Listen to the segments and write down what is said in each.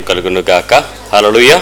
కలుగును గాక హలలుయ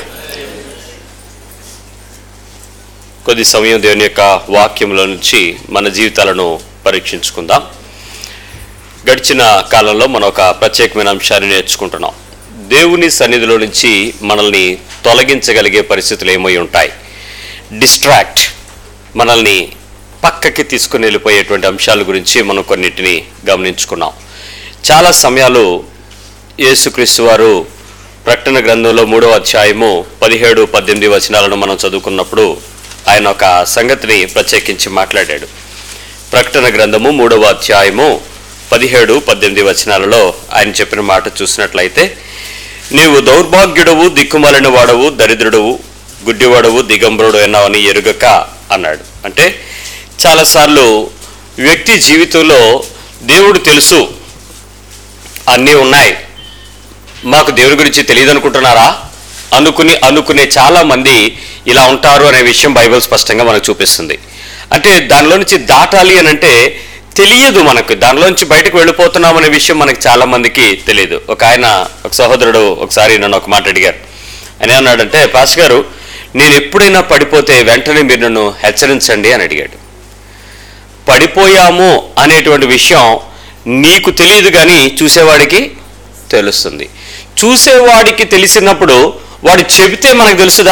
కొద్ది సమయం దేవుని యొక్క వాక్యంలో నుంచి మన జీవితాలను పరీక్షించుకుందాం గడిచిన కాలంలో మనం ఒక ప్రత్యేకమైన అంశాన్ని నేర్చుకుంటున్నాం దేవుని సన్నిధిలో నుంచి మనల్ని తొలగించగలిగే పరిస్థితులు ఏమై ఉంటాయి డిస్ట్రాక్ట్ మనల్ని పక్కకి తీసుకుని వెళ్ళిపోయేటువంటి అంశాల గురించి మనం కొన్నిటిని గమనించుకున్నాం చాలా సమయాలు యేసుక్రీస్తు వారు ప్రకటన గ్రంథంలో మూడవ అధ్యాయము పదిహేడు పద్దెనిమిది వచనాలను మనం చదువుకున్నప్పుడు ఆయన ఒక సంగతిని ప్రత్యేకించి మాట్లాడాడు ప్రకటన గ్రంథము మూడవ అధ్యాయము పదిహేడు పద్దెనిమిది వచనాలలో ఆయన చెప్పిన మాట చూసినట్లయితే నీవు దౌర్భాగ్యుడవు దిక్కుమాలిన వాడవు దరిద్రుడవు గుడ్డివాడవు దిగంబరుడు అన్నావని ఎరుగక అన్నాడు అంటే చాలాసార్లు వ్యక్తి జీవితంలో దేవుడు తెలుసు అన్నీ ఉన్నాయి మాకు దేవుడి గురించి తెలియదు అనుకుంటున్నారా అనుకుని అనుకునే చాలా మంది ఇలా ఉంటారు అనే విషయం బైబిల్ స్పష్టంగా మనకు చూపిస్తుంది అంటే దానిలో నుంచి దాటాలి అని అంటే తెలియదు మనకు దానిలో నుంచి బయటకు వెళ్ళిపోతున్నాం అనే విషయం మనకు చాలా మందికి తెలియదు ఒక ఆయన ఒక సహోదరుడు ఒకసారి నన్ను ఒక మాట అడిగారు ఆయన ఏమన్నాడంటే పాస్ గారు నేను ఎప్పుడైనా పడిపోతే వెంటనే మీరు నన్ను హెచ్చరించండి అని అడిగాడు పడిపోయాము అనేటువంటి విషయం నీకు తెలియదు కానీ చూసేవాడికి తెలుస్తుంది చూసేవాడికి తెలిసినప్పుడు వాడు చెబితే మనకు తెలుసుదా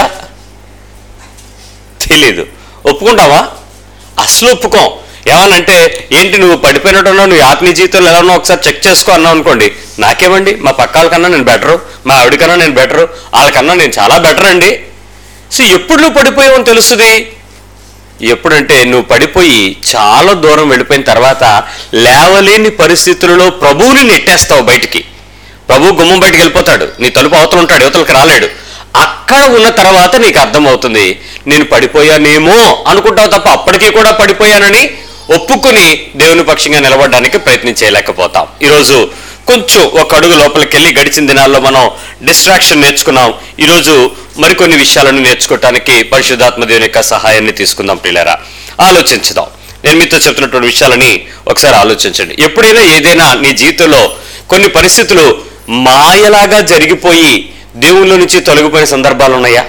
తెలీదు ఒప్పుకుంటావా అసలు ఒప్పుకోం ఏమనంటే ఏంటి నువ్వు పడిపోయినట్టున్నావు నువ్వు ఆత్మీయ జీవితంలో ఎలా ఉన్నావు ఒకసారి చెక్ చేసుకో అన్నావు అనుకోండి నాకేమండి మా పక్క వాళ్ళకన్నా నేను బెటరు మా ఆవిడకన్నా నేను బెటరు వాళ్ళకన్నా నేను చాలా బెటర్ అండి సో ఎప్పుడు నువ్వు పడిపోయావని తెలుస్తుంది ఎప్పుడంటే నువ్వు పడిపోయి చాలా దూరం వెళ్ళిపోయిన తర్వాత లేవలేని పరిస్థితులలో ప్రభువుని నెట్టేస్తావు బయటికి ప్రభు గుమ్మం బయటికి వెళ్ళిపోతాడు నీ తలుపు అవతల ఉంటాడు యువతలకు రాలేడు అక్కడ ఉన్న తర్వాత నీకు అర్థమవుతుంది నేను పడిపోయానేమో అనుకుంటావు తప్ప అప్పటికీ కూడా పడిపోయానని ఒప్పుకుని దేవుని పక్షంగా నిలబడడానికి ప్రయత్నం చేయలేకపోతాం ఈరోజు కొంచెం ఒక అడుగు లోపలికి వెళ్ళి గడిచిన దినాల్లో మనం డిస్ట్రాక్షన్ నేర్చుకున్నాం ఈరోజు మరికొన్ని విషయాలను నేర్చుకోవటానికి పరిశుద్ధాత్మ దేవుని యొక్క సహాయాన్ని తీసుకుందాం పిల్లరా ఆలోచించుదాం నేను మీతో చెప్తున్నటువంటి విషయాలని ఒకసారి ఆలోచించండి ఎప్పుడైనా ఏదైనా నీ జీవితంలో కొన్ని పరిస్థితులు మాయలాగా జరిగిపోయి దేవుళ్ళ నుంచి తొలగిపోయిన సందర్భాలు ఉన్నాయా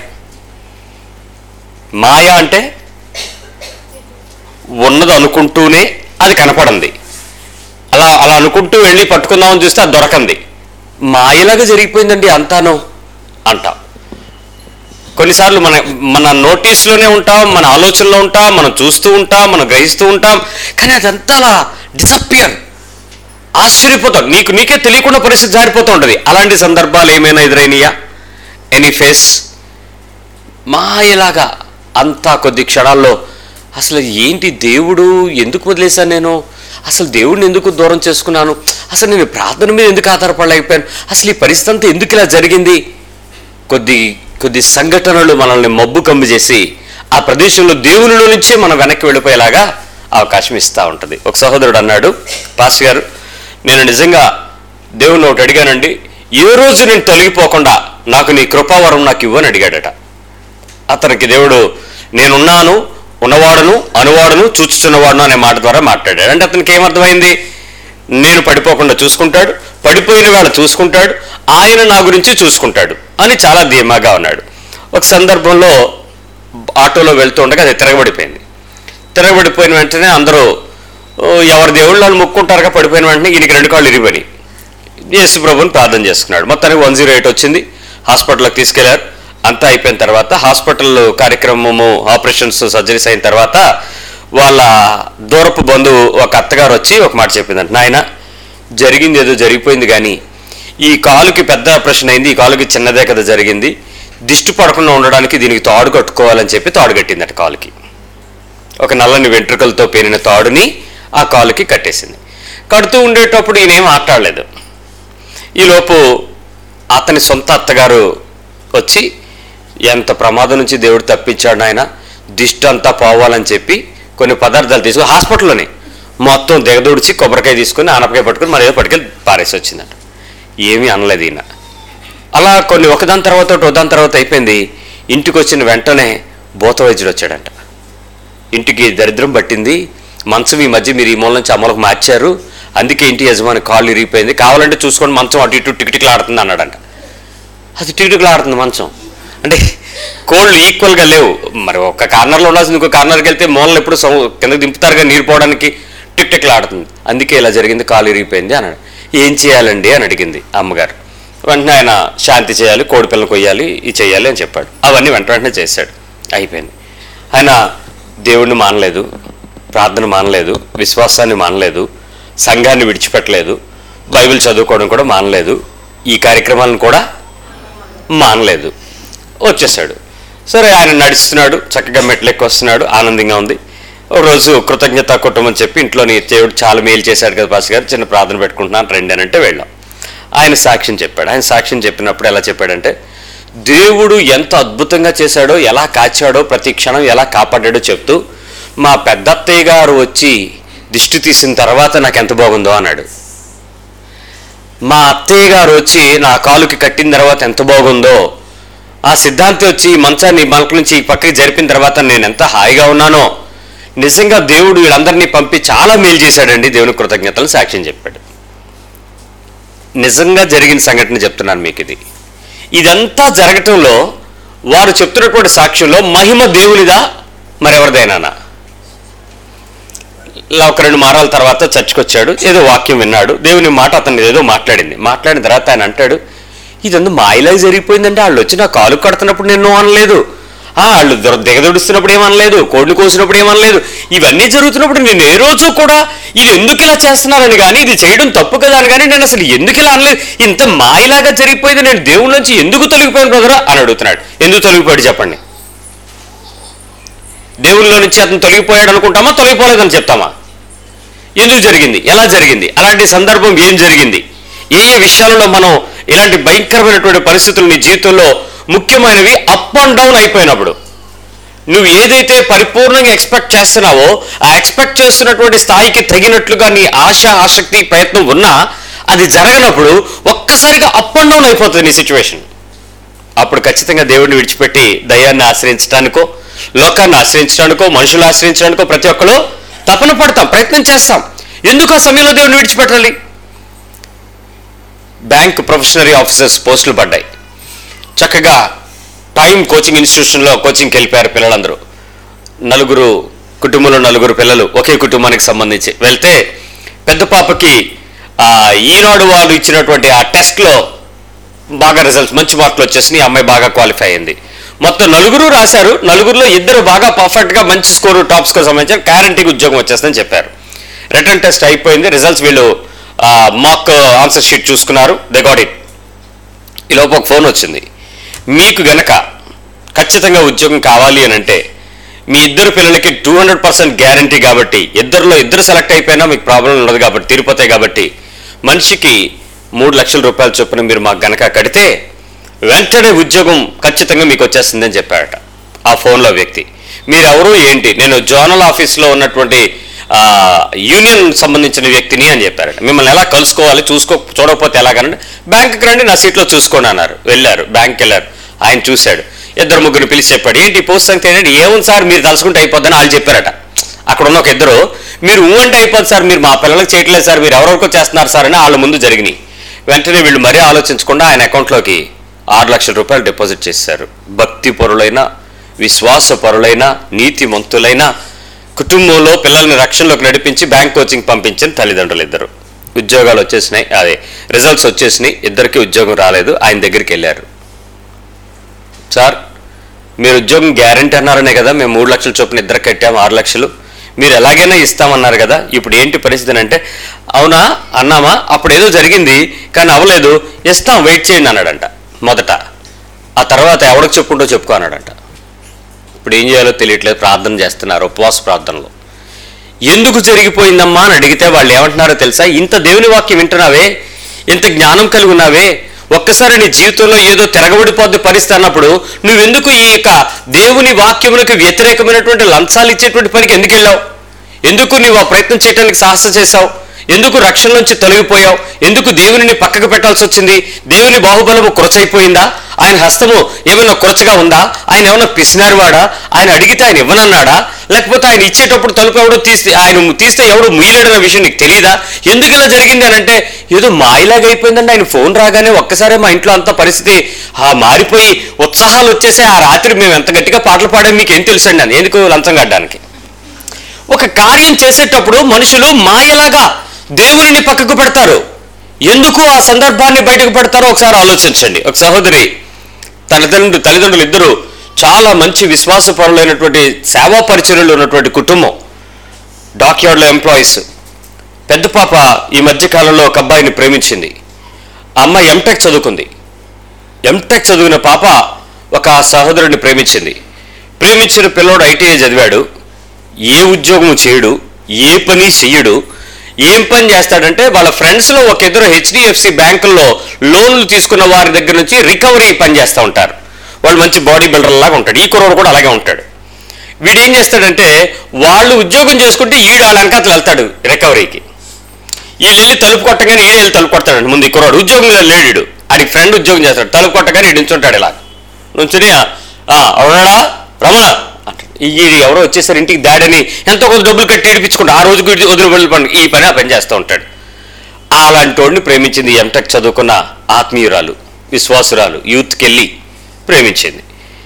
మాయ అంటే ఉన్నది అనుకుంటూనే అది కనపడింది అలా అలా అనుకుంటూ వెళ్ళి పట్టుకుందామని చూస్తే అది దొరకంది మాయలాగా జరిగిపోయిందండి అంతాను అంటాం కొన్నిసార్లు మన మన నోటీస్లోనే ఉంటాం మన ఆలోచనలో ఉంటాం మనం చూస్తూ ఉంటాం మనం గ్రహిస్తూ ఉంటాం కానీ అదంతా అలా డిసప్పియర్ ఆశ్చర్యపోతాం నీకు నీకే తెలియకుండా పరిస్థితి జారిపోతూ ఉంటుంది అలాంటి సందర్భాలు ఏమైనా ఎదురైనయా ఎనీ ఫేస్ మాయలాగా అంతా కొద్ది క్షణాల్లో అసలు ఏంటి దేవుడు ఎందుకు వదిలేశాను నేను అసలు దేవుడిని ఎందుకు దూరం చేసుకున్నాను అసలు నేను ప్రార్థన మీద ఎందుకు ఆధారపడలేకపోయాను అసలు ఈ పరిస్థితి అంతా ఎందుకు ఇలా జరిగింది కొద్ది కొద్ది సంఘటనలు మనల్ని మబ్బు కమ్మి చేసి ఆ ప్రదేశంలో దేవునిలో నుంచే మనం వెనక్కి వెళ్ళిపోయేలాగా అవకాశం ఇస్తూ ఉంటుంది ఒక సహోదరుడు అన్నాడు పాస్ గారు నేను నిజంగా దేవుని ఒకటి అడిగానండి ఏ రోజు నేను తొలగిపోకుండా నాకు నీ కృపావరం నాకు ఇవ్వని అడిగాడట అతనికి దేవుడు నేనున్నాను ఉన్నవాడును అనువాడును చూచుచున్నవాడును అనే మాట ద్వారా మాట్లాడాడు అంటే అతనికి ఏమర్థమైంది నేను పడిపోకుండా చూసుకుంటాడు పడిపోయిన వాళ్ళు చూసుకుంటాడు ఆయన నా గురించి చూసుకుంటాడు అని చాలా ధీమాగా ఉన్నాడు ఒక సందర్భంలో ఆటోలో వెళ్తూ ఉండగా అది తిరగబడిపోయింది తిరగబడిపోయిన వెంటనే అందరూ "ఓ, ఎవరి దేవుళ్ళు వాళ్ళు మొక్కుంటారుగా పడిపోయిన వెంటనే ఈయనకి రెండు కాళ్ళు ఇరిగిపోయి యేసు ప్రభుని ప్రార్థన చేసుకున్నాడు మొత్తానికి వన్ జీరో ఎయిట్ వచ్చింది హాస్పిటల్కి తీసుకెళ్లారు అంతా అయిపోయిన తర్వాత హాస్పిటల్ కార్యక్రమము ఆపరేషన్స్ సర్జరీస్ అయిన తర్వాత వాళ్ళ దూరపు బంధువు ఒక అత్తగారు వచ్చి ఒక మాట చెప్పిందంట నాయన జరిగింది ఏదో జరిగిపోయింది కానీ ఈ కాలుకి పెద్ద ఆపరేషన్ అయింది ఈ కాలుకి చిన్నదే కదా జరిగింది దిష్టి పడకుండా ఉండడానికి దీనికి తాడు కట్టుకోవాలని చెప్పి తాడు కట్టిందట కాలుకి ఒక నల్లని వెంట్రుకలతో పేరిన తాడుని ఆ కాలుకి కట్టేసింది కడుతూ ఉండేటప్పుడు ఈయనేం మాట్లాడలేదు ఈలోపు అతని సొంత అత్తగారు వచ్చి ఎంత ప్రమాదం నుంచి దేవుడు తప్పించాడు ఆయన దిష్టి అంతా పోవాలని చెప్పి కొన్ని పదార్థాలు తీసుకుని హాస్పిటల్లోనే మొత్తం దిగదూడిచి కొబ్బరికాయ తీసుకుని ఆనపకాయ పట్టుకుని మరి ఏదో పట్టుకెళ్ళి పారేసి వచ్చిందట ఏమీ అనలేదు ఈయన అలా కొన్ని ఒకదాని తర్వాత ఒకటి ఒకదాని తర్వాత అయిపోయింది ఇంటికి వచ్చిన వెంటనే భూత వైద్యుడు వచ్చాడంట ఇంటికి దరిద్రం పట్టింది మంచం ఈ మధ్య మీరు ఈ మూల నుంచి అమలకు మార్చారు అందుకే ఇంటి యజమాని కాళ్ళు ఇరిగిపోయింది కావాలంటే చూసుకొని మంచం అటు ఇటు టికిటికలు ఆడుతుంది అన్నాడంట అది టిక్టిక్లు ఆడుతుంది మంచం అంటే కోళ్ళు ఈక్వల్గా లేవు మరి ఒక కార్నర్లో ఉండాల్సింది ఇంకో కార్నర్కి వెళ్తే మూలలు ఎప్పుడు సౌ కిందకి దింపుతారుగా నీరు పోవడానికి టిక్ టిక్లు ఆడుతుంది అందుకే ఇలా జరిగింది కాలు ఇరిగిపోయింది అన్నాడు ఏం చేయాలండి అని అడిగింది అమ్మగారు వెంటనే ఆయన శాంతి చేయాలి కోడి పిల్లలు కొయ్యాలి ఇది చేయాలి అని చెప్పాడు అవన్నీ వెంట వెంటనే చేశాడు అయిపోయింది ఆయన దేవుణ్ణి మానలేదు ప్రార్థన మానలేదు విశ్వాసాన్ని మానలేదు సంఘాన్ని విడిచిపెట్టలేదు బైబిల్ చదువుకోవడం కూడా మానలేదు ఈ కార్యక్రమాలను కూడా మానలేదు వచ్చేసాడు సరే ఆయన నడుస్తున్నాడు చక్కగా మెట్లు ఎక్కువ వస్తున్నాడు ఆనందంగా ఉంది ఓ రోజు కృతజ్ఞత కుటుంబం చెప్పి ఇంట్లోని దేవుడు చాలా మేలు చేశాడు కదా పాస్ గారు చిన్న ప్రార్థన పెట్టుకుంటున్నాను రండి అని అంటే వెళ్ళాం ఆయన సాక్ష్యం చెప్పాడు ఆయన సాక్ష్యం చెప్పినప్పుడు ఎలా చెప్పాడంటే దేవుడు ఎంత అద్భుతంగా చేశాడో ఎలా కాచాడో ప్రతి క్షణం ఎలా కాపాడాడో చెప్తూ మా పెద్దత్తయ్య గారు వచ్చి దిష్టి తీసిన తర్వాత నాకు ఎంత బాగుందో అన్నాడు మా అత్తయ్య గారు వచ్చి నా కాలుకి కట్టిన తర్వాత ఎంత బాగుందో ఆ సిద్ధాంతి వచ్చి ఈ మంచాన్ని మనకు నుంచి ఈ పక్కకి జరిపిన తర్వాత నేను ఎంత హాయిగా ఉన్నానో నిజంగా దేవుడు వీళ్ళందరినీ పంపి చాలా మేలు చేశాడండి దేవుని కృతజ్ఞతలు సాక్ష్యం చెప్పాడు నిజంగా జరిగిన సంఘటన చెప్తున్నాను మీకు ఇది ఇదంతా జరగటంలో వారు చెప్తున్నటువంటి సాక్ష్యంలో మహిమ దేవునిదా మరెవరిదైనానా ఇలా ఒక రెండు మారాల తర్వాత చర్చకు వచ్చాడు ఏదో వాక్యం విన్నాడు దేవుని మాట అతను ఏదో మాట్లాడింది మాట్లాడిన తర్వాత ఆయన అంటాడు ఇదంతా మాయలా జరిగిపోయిందంటే వాళ్ళు వచ్చి నా కాలు కడుతున్నప్పుడు నేను అనలేదు ఆ, వాళ్ళు దొర- దిగదొడుస్తున్నప్పుడు ఏమనలేదు కోడిని కోసినప్పుడు ఏమనలేదు ఇవన్నీ జరుగుతున్నప్పుడు నేను ఏ రోజు కూడా ఇది ఎందుకు ఇలా చేస్తున్నారని కానీ ఇది చేయడం తప్పు కదా అని కానీ నేను అసలు ఎందుకు ఇలా అనలేదు ఇంత మాయలాగా జరిగిపోయింది నేను దేవుడి నుంచి ఎందుకు తొలగిపోయాను బ్రదరా అని అడుగుతున్నాడు ఎందుకు తొలగిపోయాడు చెప్పండి దేవుళ్ళలో నుంచి అతను తొలగిపోయాడు అనుకుంటామా తొలగిపోలేదని చెప్తామా ఎందుకు జరిగింది ఎలా జరిగింది అలాంటి సందర్భం ఏం జరిగింది ఏ ఏ విషయాలలో మనం ఇలాంటి భయంకరమైనటువంటి పరిస్థితులు నీ జీవితంలో ముఖ్యమైనవి అప్ అండ్ డౌన్ అయిపోయినప్పుడు నువ్వు ఏదైతే పరిపూర్ణంగా ఎక్స్పెక్ట్ చేస్తున్నావో ఆ ఎక్స్పెక్ట్ చేస్తున్నటువంటి స్థాయికి తగినట్లుగా నీ ఆశ ఆసక్తి ప్రయత్నం ఉన్నా అది జరగనప్పుడు ఒక్కసారిగా అప్ అండ్ డౌన్ అయిపోతుంది నీ సిచ్యువేషన్ అప్పుడు ఖచ్చితంగా దేవుడిని విడిచిపెట్టి దయ్యాన్ని ఆశ్రయించడానికో లోకాన్ని ఆశ్రయించడానికో మనుషులు ఆశ్రయించడానికో ప్రతి ఒక్కరు తపన పడతాం ప్రయత్నం చేస్తాం ఎందుకు ఆ సమయంలో దేవుడిని విడిచిపెట్టాలి బ్యాంక్ ప్రొఫెషనరీ ఆఫీసర్స్ పోస్టులు పడ్డాయి చక్కగా టైం కోచింగ్ ఇన్స్టిట్యూషన్లో కోచింగ్కి వెళ్ళిపోయారు పిల్లలందరూ నలుగురు కుటుంబంలో నలుగురు పిల్లలు ఒకే కుటుంబానికి సంబంధించి వెళ్తే పెద్ద పాపకి ఆ, ఈనాడు వాళ్ళు ఇచ్చినటువంటి ఆ టెస్ట్లో బాగా రిజల్ట్స్ మంచి మార్కులు వచ్చేసినాయి ఈ అమ్మాయి బాగా క్వాలిఫై అయింది మొత్తం నలుగురు రాశారు నలుగురులో ఇద్దరు బాగా పర్ఫెక్ట్గా మంచి స్కోర్ టాప్ స్కోర్ సంబంధించిన గ్యారంటీకి ఉద్యోగం వచ్చేస్తుందని చెప్పారు రిటర్న్ టెస్ట్ అయిపోయింది రిజల్ట్స్ వీళ్ళు మాక్ ఆన్సర్ షీట్ చూసుకున్నారు దే గాట్ ఇట్ ఈ లోపు ఒక ఫోన్ వచ్చింది మీకు గనక ఖచ్చితంగా ఉద్యోగం కావాలి అని అంటే మీ ఇద్దరు పిల్లలకి టూ హండ్రెడ్ పర్సెంట్ గ్యారంటీ కాబట్టి ఇద్దరిలో ఇద్దరు సెలెక్ట్ అయిపోయినా మీకు ప్రాబ్లం ఉండదు కాబట్టి తీరిపోతాయి కాబట్టి మనిషికి మూడు లక్షల రూపాయల చొప్పున మీరు మాకు గనక కడితే వెంటనే ఉద్యోగం ఖచ్చితంగా మీకు వచ్చేస్తుందని చెప్పారట ఆ ఫోన్లో వ్యక్తి మీరెవరు ఏంటి నేను జోనల్ ఆఫీస్లో ఉన్నటువంటి ఆ, యూనియన్ సంబంధించిన వ్యక్తిని అని చెప్పారట మిమ్మల్ని ఎలా కలుసుకోవాలి చూసుకో చూడకపోతే ఎలాగనంటే బ్యాంకుకి రండి నా సీట్లో చూసుకోండి అన్నారు వెళ్ళారు బ్యాంక్కి వెళ్ళారు ఆయన చూశాడు ఇద్దరు ముగ్గురు పిలిచి చెప్పాడు ఏంటి పోస్ట్ సంగతి ఏంటంటే ఏముంది సార్ మీరు తలుసుకుంటే అయిపోద్దని వాళ్ళు చెప్పారట అక్కడ ఉన్న ఒక ఇద్దరు మీరు ఊ అంటే అయిపోద్ది సార్ మీరు మా పిల్లలకు చేయట్లేదు సార్ మీరు ఎవరెవరికో చేస్తున్నారు సార్ అని వాళ్ళ ముందు జరిగినాయి వెంటనే వీళ్ళు మరీ ఆలోచించకుండా ఆయన అకౌంట్లోకి ఆరు లక్షల రూపాయలు డిపాజిట్ చేశారు భక్తి పరులైన విశ్వాస పరులైన నీతిమంతులైన కుటుంబంలో పిల్లల్ని రక్షణలోకి నడిపించి బ్యాంక్ కోచింగ్ పంపించిన తల్లిదండ్రులు ఇద్దరు ఉద్యోగాలు వచ్చేసినాయి అదే రిజల్ట్స్ వచ్చేసినాయి ఇద్దరికి ఉద్యోగం రాలేదు ఆయన దగ్గరికి వెళ్ళారు సార్ మీరు ఉద్యోగం గ్యారంటీ అన్నారనే కదా మేము మూడు లక్షల చొప్పున ఇద్దరు కట్టాము ఆరు లక్షలు మీరు ఎలాగైనా ఇస్తామన్నారు కదా ఇప్పుడు ఏంటి పరిస్థితి అని అంటే అవునా అన్నామా అప్పుడు ఏదో జరిగింది కానీ అవ్వలేదు ఇస్తాం వెయిట్ చేయండి అన్నాడంట మొదట ఆ తర్వాత ఎవరికి చెప్పుకుంటూ చెప్పుకో అన్నాడంట ఇప్పుడు ఏం చేయాలో తెలియట్లేదు ప్రార్థన చేస్తున్నారు ఉపవాస ప్రార్థనలో ఎందుకు జరిగిపోయిందమ్మా అని అడిగితే వాళ్ళు ఏమంటున్నారో తెలుసా ఇంత దేవుని వాక్యం వింటున్నావే ఇంత జ్ఞానం కలిగి ఉన్నావే ఒక్కసారి నీ జీవితంలో ఏదో తిరగబడిపోద్ది పరిస్థితి అన్నప్పుడు నువ్వెందుకు ఈ యొక్క దేవుని వాక్యములకు వ్యతిరేకమైనటువంటి లంచాలు ఇచ్చేటువంటి పనికి ఎందుకు వెళ్ళావు ఎందుకు నువ్వు ఆ ప్రయత్నం చేయడానికి సాహస చేశావు ఎందుకు రక్షణ నుంచి తొలగిపోయావు ఎందుకు దేవునిని పక్కకు పెట్టాల్సి వచ్చింది దేవుని బాహుబలము కురచైపోయిందా ఆయన హస్తము ఏమైనా కురచగా ఉందా ఆయన ఏమైనా పిసినారువాడా ఆయన అడిగితే ఆయన ఇవ్వనన్నాడా లేకపోతే ఆయన ఇచ్చేటప్పుడు తలుపు ఎవడో తీస్తే ఆయన తీస్తే ఎవడు ముయ్యలేడన్న విషయం నీకు తెలియదా ఎందుకు ఇలా జరిగింది అని అంటే ఏదో మాయిలాగా అయిపోయిందండి ఆయన ఫోన్ రాగానే ఒక్కసారే మా ఇంట్లో అంత పరిస్థితి ఆ మారిపోయి ఉత్సాహాలు వచ్చేసి ఆ రాత్రి మేము ఎంత గట్టిగా పాటలు పాడాం మీకు ఏం తెలుసండి అని ఎందుకు లంచం కట్టడానికి ఒక కార్యం చేసేటప్పుడు మనుషులు మాయలాగా దేవునిని పక్కకు పెడతారు ఎందుకు ఆ సందర్భాన్ని బయటకు పెడతారో ఒకసారి ఆలోచించండి ఒక సహోదరి తల్లిదండ్రులు తల్లిదండ్రులు ఇద్దరు చాలా మంచి విశ్వాసపరులైనటువంటి సేవా పరిచర్యలు ఉన్నటువంటి కుటుంబం డాక్యార్డ్లో ఎంప్లాయీస్ పెద్ద పాప ఈ మధ్య కాలంలో ఒక అబ్బాయిని ప్రేమించింది ఆ అమ్మాయి ఎంటెక్ చదువుకుంది ఎంటెక్ చదివిన పాప ఒక సహోదరుడిని ప్రేమించింది ప్రేమించిన పిల్లోడు ఐటీఐ చదివాడు ఏ ఉద్యోగం చేయడు ఏ పని చెయ్యడు ఏం పని చేస్తాడంటే వాళ్ళ ఫ్రెండ్స్లో ఒక ఇద్దరు హెచ్డిఎఫ్సి బ్యాంకుల్లో లోన్లు తీసుకున్న వారి దగ్గర నుంచి రికవరీ పని చేస్తూ ఉంటారు వాళ్ళు మంచి బాడీ బిల్డర్ లాగా ఉంటాడు ఈ కుర్రోడు కూడా అలాగే ఉంటాడు వీడు ఏం చేస్తాడంటే వాళ్ళు ఉద్యోగం చేసుకుంటే ఈడు వాళ్ళ అంకాతలు వెళ్తాడు రికవరీకి వీళ్ళు వెళ్ళి తలుపు కొట్టగానే ఈడు వెళ్ళి తలుపు కొడతాడు ముందు ఈ కుర్రాడు ఉద్యోగం లేడు ఈడు ఆడికి ఫ్రెండ్ ఉద్యోగం చేస్తాడు తలుపు కొట్టగానే ఈడు నుంచుంటాడు ఇలా నుంచుని "ఆ, అవునాడా రమణ అంటాడు. ఈ ఎవరో వచ్చేసరి ఇంటికి దాడని ఎంతో కొంత డబ్బులు కట్టి ఏడిపించుకుంటా ఆ రోజుకి వీడు వదిలి వెళ్ళి పని ఈ పని ఆ పని చేస్తూ ఉంటాడు అలాంటి వాడిని ప్రేమించింది ఎంటెక్ చదువుకున్న ఆత్మీయురాలు విశ్వాసురాలు యూత్కి వెళ్ళి ప్రేమించింది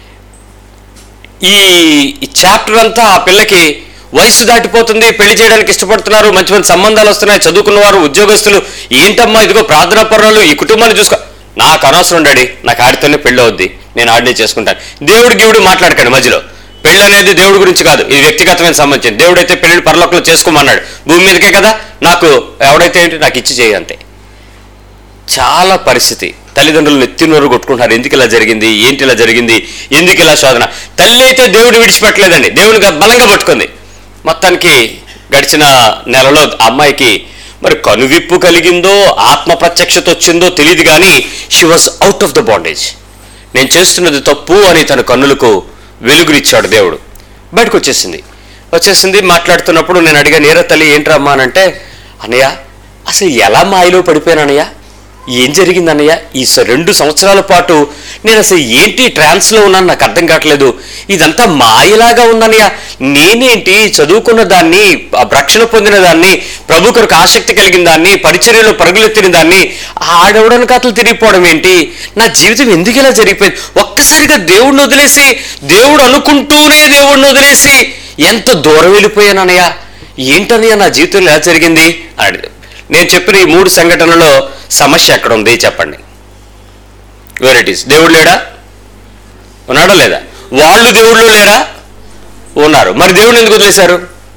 ఈ చాప్టర్ అంతా ఆ పిల్లకి వయసు దాటిపోతుంది పెళ్లి చేయడానికి ఇష్టపడుతున్నారు మంచి మంచి సంబంధాలు వస్తున్నాయి చదువుకున్నవారు ఉద్యోగస్తులు ఏంటమ్మా ఇదిగో ప్రార్థనా పర్వాలు ఈ కుటుంబాన్ని చూసుకో నాకు అనవసరం డాడీ నాకు ఆడితోనే పెళ్ళి అవుద్ది నేను ఆడినే చేసుకుంటాను దేవుడు గివుడు మాట్లాడకండి మధ్యలో పెళ్ళి అనేది దేవుడి గురించి కాదు ఇది వ్యక్తిగతమైన సంబంధించింది దేవుడైతే పెళ్లి పరలోకంలో చేసుకోమన్నాడు భూమి మీదకే కదా నాకు ఎవడైతే ఏంటి నాకు ఇచ్చి చేయి అంతే చాలా పరిస్థితి తల్లిదండ్రులు నెత్తినోరు కొట్టుకుంటున్నారు ఎందుకు ఇలా జరిగింది ఏంటి ఇలా జరిగింది ఎందుకు ఇలా శోధన తల్లి అయితే దేవుడు విడిచిపెట్టలేదండి దేవుని బలంగా పట్టుకుంది మొత్తానికి గడిచిన నెలలో ఆ అమ్మాయికి మరి కనువిప్పు కలిగిందో ఆత్మ ప్రత్యక్షత వచ్చిందో తెలియదు కానీ she was out of the bondage నేను చేస్తున్నది తప్పు అని తన కన్నులకు వెలుగునిచ్చాడు దేవుడు బయటకు వచ్చేసింది వచ్చేసింది మాట్లాడుతున్నప్పుడు నేను అడిగాను ఏరా తల్లి ఏంట్రా అమ్మా అని అంటే అన్నయ్య అసలు ఎలా మాయలో పడిపోయాను అన్నయ్య ఏం జరిగింది అన్నయ్య ఈ స- రెండు సంవత్సరాల పాటు నేను అసలు ఏంటి ట్రాన్స్లో ఉన్నాను నాకు అర్థం కావట్లేదు ఇదంతా మాయలాగా ఉందన్నయ్య నేనేంటి చదువుకున్న దాన్ని ఆ రక్షణ పొందిన దాన్ని ప్రభు కొరకు ఆసక్తి కలిగిన దాన్ని పరిచర్యలో పరుగులెత్తిన దాన్ని ఆడవడానికి కథలు తిరిగిపోవడం ఏంటి నా జీవితం ఎందుకు ఇలా జరిగిపోయింది ఒక్కసారిగా దేవుడిని వదిలేసి దేవుడు అనుకుంటూనే దేవుడిని వదిలేసి ఎంత దూరం వెళ్ళిపోయానన్నయ్య ఏంటన్నయ్య నా జీవితంలో ఎలా జరిగింది అని నేను చెప్పిన ఈ మూడు సంఘటనలో సమస్య ఎక్కడ ఉంది చెప్పండి వెరైటీస్ దేవుడు లేడా ఉన్నాడా లేదా వాళ్ళు దేవుళ్ళు లేరా ఉన్నారు మరి దేవుడిని ఎందుకు వదిలేశారు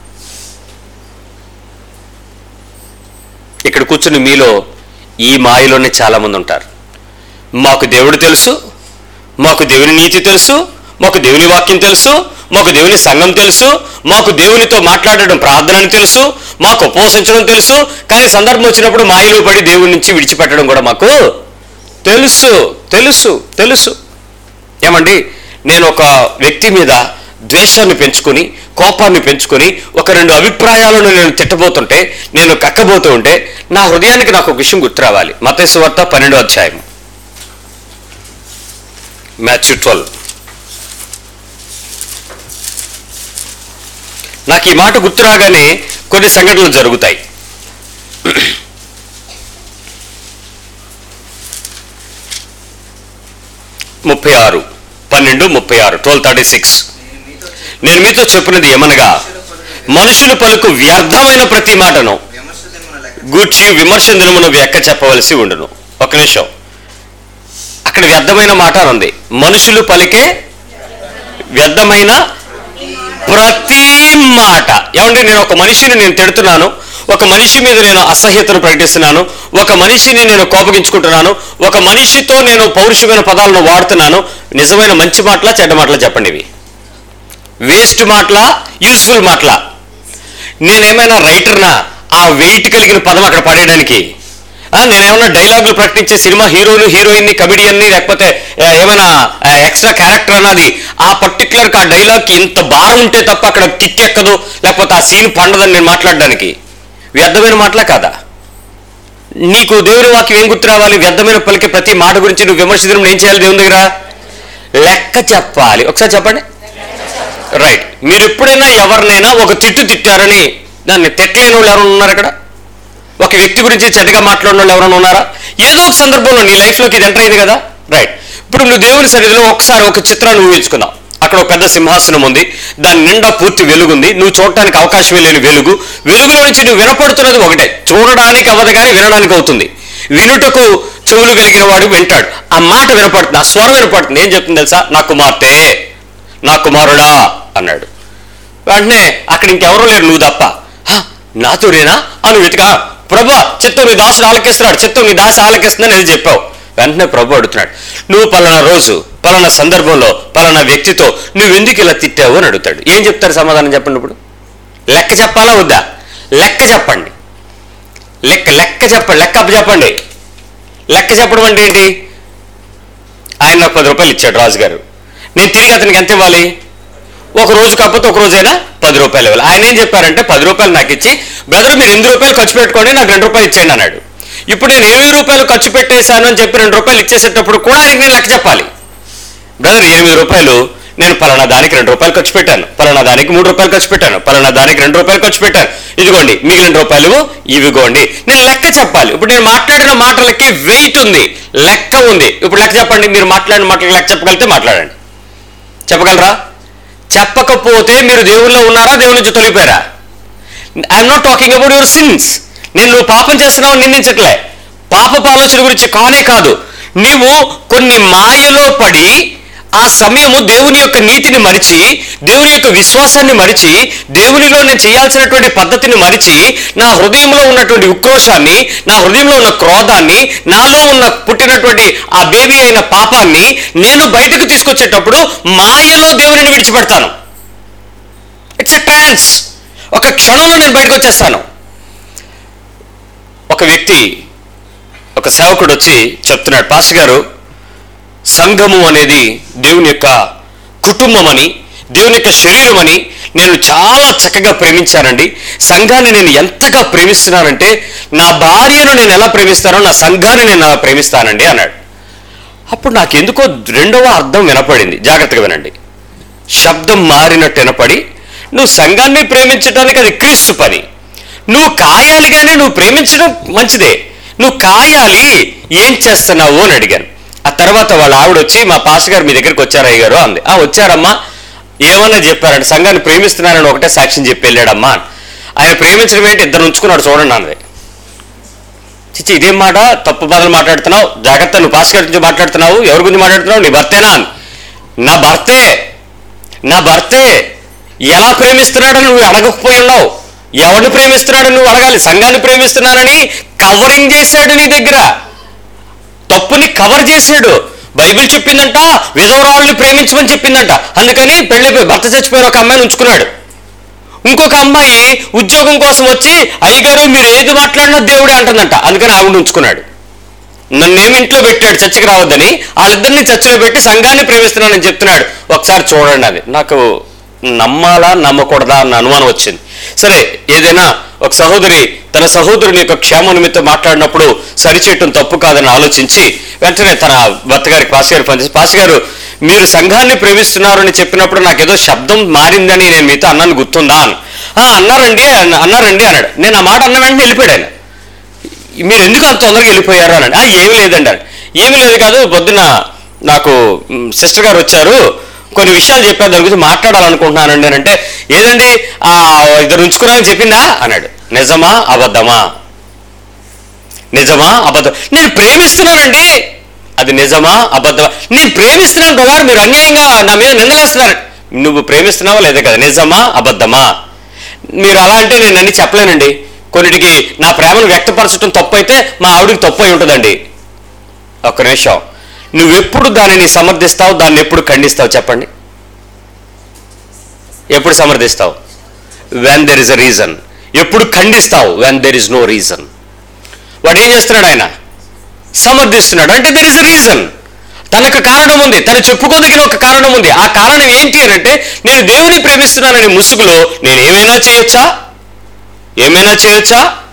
ఇక్కడ కూర్చుని మీలో ఈ మాయలోనే చాలా మంది ఉంటారు మాకు దేవుడు తెలుసు మాకు దేవుని నీతి తెలుసు మాకు దేవుని వాక్యం తెలుసు మాకు దేవుని సంఘం తెలుసు మాకు దేవునితో మాట్లాడడం ప్రార్థన అని తెలుసు మాకు ఉపవసించడం తెలుసు కానీ సందర్భం వచ్చినప్పుడు మాయలో పడి దేవుడి నుంచి విడిచిపెట్టడం కూడా మాకు తెలుసు తెలుసు తెలుసు ఏమండి నేను ఒక వ్యక్తి మీద ద్వేషాన్ని పెంచుకొని కోపాన్ని పెంచుకొని ఒక రెండు అభిప్రాయాలను నేను తిట్టబోతుంటే నేను కక్కబోతూ ఉంటే నా హృదయానికి నాకు ఒక విషయం గుర్తు రావాలి మతేసు వార్త పన్నెండో అధ్యాయం మాథ్యూ ట్వెల్వ్ నాకు ఈ మాట గుర్తు రాగానే కొన్ని సంఘటనలు జరుగుతాయి ముప్పై ఆరు పన్నెండు ముప్పై ఆరు ట్వెల్వ్ థర్టీ సిక్స్ నేను మీతో చెప్పినది ఏమనగా మనుషులు పలుకు వ్యర్థమైన ప్రతి మాటను విమర్శ దినమున లెక్క గూర్చి విమర్శ దినమును ఎక్క చెప్పవలసి ఉండును ఒక నిమిషం అక్కడ వ్యర్థమైన మాట అని ఉంది మనుషులు పలికే వ్యర్థమైన ప్రతి మాట ఏమంటే నేను ఒక మనిషిని నేను తిడుతున్నాను ఒక మనిషి మీద నేను అసహ్యతను ప్రకటిస్తున్నాను ఒక మనిషిని నేను కోపగించుకుంటున్నాను ఒక మనిషితో నేను పౌరుషమైన పదాలను వాడుతున్నాను నిజమైన మంచి మాటలా చెడ్డ మాటలా చెప్పండి ఇవి వేస్ట్ మాటలా యూస్ఫుల్ మాటలా నేనేమైనా రైటర్నా ఆ వెయిట్ కలిగిన పదం అక్కడ పడేయడానికి ఆ, నేనేమైనా డైలాగులు ప్రకటించే సినిమా హీరోలు హీరోయిన్ని కమిడియన్ని లేకపోతే ఆ, ఏమైనా ఎక్స్ట్రా క్యారెక్టర్ అన్నది ఆ పర్టికులర్ ఆ డైలాగ్కి ఇంత భారం ఉంటే తప్ప అక్కడ కిక్ ఎక్కదు లేకపోతే ఆ సీన్ పండదని నేను మాట్లాడడానికి వ్యర్థమైన మాటలా కాదా నీకు దేవుని వాక్యం ఏం గుర్తు రావాలి వ్యర్థమైన పలికే ప్రతి మాట గురించి నువ్వు విమర్శించడం ఏం చేయాలి దేవుని దగ్గర లెక్క చెప్పాలి ఒకసారి చెప్పండి రైట్ మీరు ఎప్పుడైనా ఎవరినైనా ఒక తిట్టు తిట్టారని దాన్ని తిట్టలేని వాళ్ళు ఎవరైనా ఉన్నారు ఇక్కడ ఒక వ్యక్తి గురించి చెడ్డగా మాట్లాడిన వాళ్ళు ఎవరైనా ఉన్నారా ఏదో ఒక సందర్భంలో నీ లైఫ్లోకి ఇది ఎంటర్ అయింది కదా రైట్ ఇప్పుడు నువ్వు దేవుని సన్నిధిలో ఒకసారి ఒక చిత్రాన్ని ఊహించుకున్నావు అక్కడ ఒక పెద్ద సింహాసనం ఉంది దాని నిండా పూర్తి వెలుగుంది నువ్వు చూడటానికి అవకాశమే లేని వెలుగు వెలుగులో నుంచి నువ్వు వినపడుతున్నది ఒకటే చూడడానికి అవ్వదు కానీ వినడానికి అవుతుంది వినుటకు చెవులు కలిగిన వాడు వింటాడు ఆ మాట వినపడుతుంది ఆ స్వరం వినపడుతుంది ఏం చెప్తుంది తెలుసా నా కుమార్తె నా కుమారుడా అన్నాడు వెంటనే అక్కడ ఇంకెవరూ లేరు నువ్వు తప్ప "హ, నాతోనేనా అని వెతికా ప్రభా చిత్తం నీ దాసుడు ఆలకిస్తున్నాడు చిత్తం నీ దాసి ఆలకిస్తుందని అది చెప్పావు వెంటనే ప్రభు అడుగుతున్నాడు నువ్వు పలానా రోజు పలానా సందర్భంలో పలానా వ్యక్తితో నువ్వు ఎందుకు ఇలా తిట్టావు అని అడుగుతాడు ఏం చెప్తారు సమాధానం చెప్పండి ఇప్పుడు లెక్క చెప్పాలా వద్దా లెక్క చెప్పండి లెక్క లెక్క చెప్పండి లెక్క అప్పు చెప్పండి లెక్క చెప్పడం అంటే ఏంటి ఆయన నాకు పది రూపాయలు ఇచ్చాడు రాజుగారు నేను తిరిగి అతనికి ఎంత ఇవ్వాలి ఒక రోజు కాకపోతే ఒక రోజైనా పది రూపాయలు ఇవ్వాలి ఆయన ఏం చెప్పారంటే పది రూపాయలు నాకు ఇచ్చి బ్రదర్ మీరు ఎనిమిది రూపాయలు ఖర్చు పెట్టుకోండి నాకు రెండు రూపాయలు ఇచ్చేయండి అన్నాడు ఇప్పుడు నేను ఎనిమిది రూపాయలు ఖర్చు పెట్టేశాను అని చెప్పి రెండు రూపాయలు ఇచ్చేసేటప్పుడు కూడా ఆయనకి నేను లెక్క చెప్పాలి బ్రదర్ ఎనిమిది రూపాయలు నేను పలానా దానికి రెండు రూపాయలు ఖర్చు పెట్టాను పలానా దానికి మూడు రూపాయలు ఖర్చు పెట్టాను పలానా దానికి రెండు రూపాయలు ఖర్చు పెట్టాను ఇదిగోండి మిగిలిన రూపాయలు ఇవిగోండి నేను లెక్క చెప్పాలి ఇప్పుడు నేను మాట్లాడిన మాటలకి వెయిట్ ఉంది లెక్క ఉంది ఇప్పుడు లెక్క చెప్పండి మీరు మాట్లాడిన మాటలకు లెక్క చెప్పగలిగితే మాట్లాడండి చెప్పగలరా చెప్పకపోతే మీరు దేవుల్లో ఉన్నారా దేవుని నుంచి తొలిపోయారా I'm not talking about your sins నేను నువ్వు పాపం చేస్తున్నావు నిందించట్లే పాపపు ఆలోచన గురించి కానే కాదు నీవు కొన్ని మాయలో పడి ఆ సమయము దేవుని యొక్క నీతిని మరిచి దేవుని యొక్క విశ్వాసాన్ని మరిచి దేవునిలో నేను చేయాల్సినటువంటి పద్ధతిని మరిచి నా హృదయంలో ఉన్నటువంటి ఉక్రోషాన్ని నా హృదయంలో ఉన్న క్రోధాన్ని నాలో ఉన్న పుట్టినటువంటి ఆ బేబీ అయిన పాపాన్ని నేను బయటకు తీసుకొచ్చేటప్పుడు మాయలో దేవునిని విడిచిపెడతాను ఇట్స్ ఎ ట్రాన్స్ ఒక క్షణంలో నేను బయటకు వచ్చేస్తాను ఒక వ్యక్తి ఒక సేవకుడు వచ్చి చెప్తున్నాడు పాస్టర్ గారు సంఘము అనేది దేవుని యొక్క కుటుంబం అని దేవుని యొక్క శరీరం అని నేను చాలా చక్కగా ప్రేమించానండి సంఘాన్ని నేను ఎంతగా ప్రేమిస్తున్నానంటే నా భార్యను నేను ఎలా ప్రేమిస్తానో నా సంఘాన్ని నేను అలా ప్రేమిస్తానండి అన్నాడు అప్పుడు నాకు ఎందుకో రెండవ అర్థం వినపడింది జాగ్రత్తగా వినండి శబ్దం మారినట్టు వినపడి నువ్వు సంఘాన్ని ప్రేమించడానికి అది క్రీస్తు పని నువ్వు కాయాలి కానీ నువ్వు ప్రేమించడం మంచిదే నువ్వు కాయాలి ఏం చేస్తున్నావు అని అడిగాను ఆ తర్వాత వాళ్ళ ఆవిడ వచ్చి మా పాస్టర్ గారు మీ దగ్గరికి వచ్చారు అయ్య గారు అంది ఆ వచ్చారమ్మా ఏమన్నా చెప్పారంటే సంఘాన్ని ప్రేమిస్తున్నానని ఒకటే సాక్ష్యం చెప్పి వెళ్ళాడమ్మా ఆయన ప్రేమించడం ఏంటి ఇద్దరు ఉంచుకున్నాడు చూడండి అన్నది చిచ్చి ఇదేం మాట తప్పు పదాలు మాట్లాడుతున్నావు జాగ్రత్త నువ్వు పాస్ గారి గురించి మాట్లాడుతున్నావు ఎవరి గురించి మాట్లాడుతున్నావు నీ భర్తేనా అని. నా భర్తే నా భర్తే ఎలా ప్రేమిస్తున్నాడని నువ్వు అడగకపోయి ఉన్నావు ఎవరిని ప్రేమిస్తున్నాడని నువ్వు అడగాలి సంఘాన్ని ప్రేమిస్తున్నానని కవరింగ్ చేశాడు నీ దగ్గర తప్పుని కవర్ చేశాడు బైబిల్ చెప్పిందంట విధవరాళ్ళని ప్రేమించమని చెప్పిందంట అందుకని పెళ్లి భర్త చచ్చిపోయిన ఒక అమ్మాయిని ఉంచుకున్నాడు ఇంకొక అమ్మాయి ఉద్యోగం కోసం వచ్చి అయ్యగారు మీరు ఏది మాట్లాడినా దేవుడే అంటుందంట అందుకని ఆవిడ ఉంచుకున్నాడు నన్నేమి ఇంట్లో పెట్టాడు చర్చికి రావద్దని వాళ్ళిద్దరిని చర్చిలో పెట్టి సంఘాన్ని ప్రేమిస్తున్నానని చెప్తున్నాడు ఒకసారి చూడండి అది నాకు నమ్మాలా నమ్మకూడదా అన్న అనుమానం వచ్చింది సరే ఏదైనా ఒక సహోదరి తన సహోదరుని యొక్క క్షేమ నిమిత్తం మాట్లాడినప్పుడు సరిచేయటం తప్పు కాదని ఆలోచించి వెంటనే తన భర్త గారికి పాస్ గారు పనిచేసి పాస్ గారు మీరు సంఘాన్ని ప్రేమిస్తున్నారు అని చెప్పినప్పుడు నాకు ఏదో శబ్దం మారిందని నేను మీతో అన్నాను గుర్తుందా అని "ఆ, అన్నారండి అన్న- అన్నారండి అన్నాడు నేను ఆ మాట అన్న వెంటనే వెళ్ళిపోయాడు ఆయన. మీరు ఎందుకు అంత తొందరగా వెళ్ళిపోయారు అన్నాడు "ఆ, ఏమీ లేదండి అన్నాడు. ఏమీ లేదు కాదు పొద్దున నాకు మ్, సిస్టర్ గారు వచ్చారు కొన్ని విషయాలు చెప్పారు దాని గురించి మాట్లాడాలనుకుంటున్నానండి అని అంటే ఏదండి ఆ ఇద్దరు ఉంచుకున్నానని చెప్పిందా అన్నాడు నిజమా అబద్ధమా నిజమా అబద్ధం నేను ప్రేమిస్తున్నానండి అది నిజమా అబద్ధమా నేను ప్రేమిస్తున్నాను బ్రదర్ మీరు అన్యాయంగా నా మీద నిందలేస్తున్నారు నువ్వు ప్రేమిస్తున్నావా లేదా కదా నిజమా అబద్ధమా మీరు అలా అంటే నేను అన్ని చెప్పలేనండి కొన్నిటికి నా ప్రేమను వ్యక్తపరచడం తప్పు అయితే మా ఆవిడికి తప్పు అయి ఉంటుందండి ఒక్క నిమిషం నువ్వెప్పుడు దానిని సమర్థిస్తావు దాన్ని ఎప్పుడు ఖండిస్తావు చెప్పండి ఎప్పుడు సమర్థిస్తావు when there is a reason ఎప్పుడు ఖండిస్తావు when there is no reason వాడు ఏం చేస్తున్నాడు ఆయన సమర్థిస్తున్నాడు అంటే దెర్ ఇస్ అ రీజన్ తనకు కారణం ఉంది తను చెప్పుకోదగిన ఒక కారణం ఉంది ఆ కారణం ఏంటి అని అంటే నేను దేవుని ప్రేమిస్తున్నాననే ముసుగులో నేను ఏమైనా చేయొచ్చా ఏమైనా చేయొచ్చా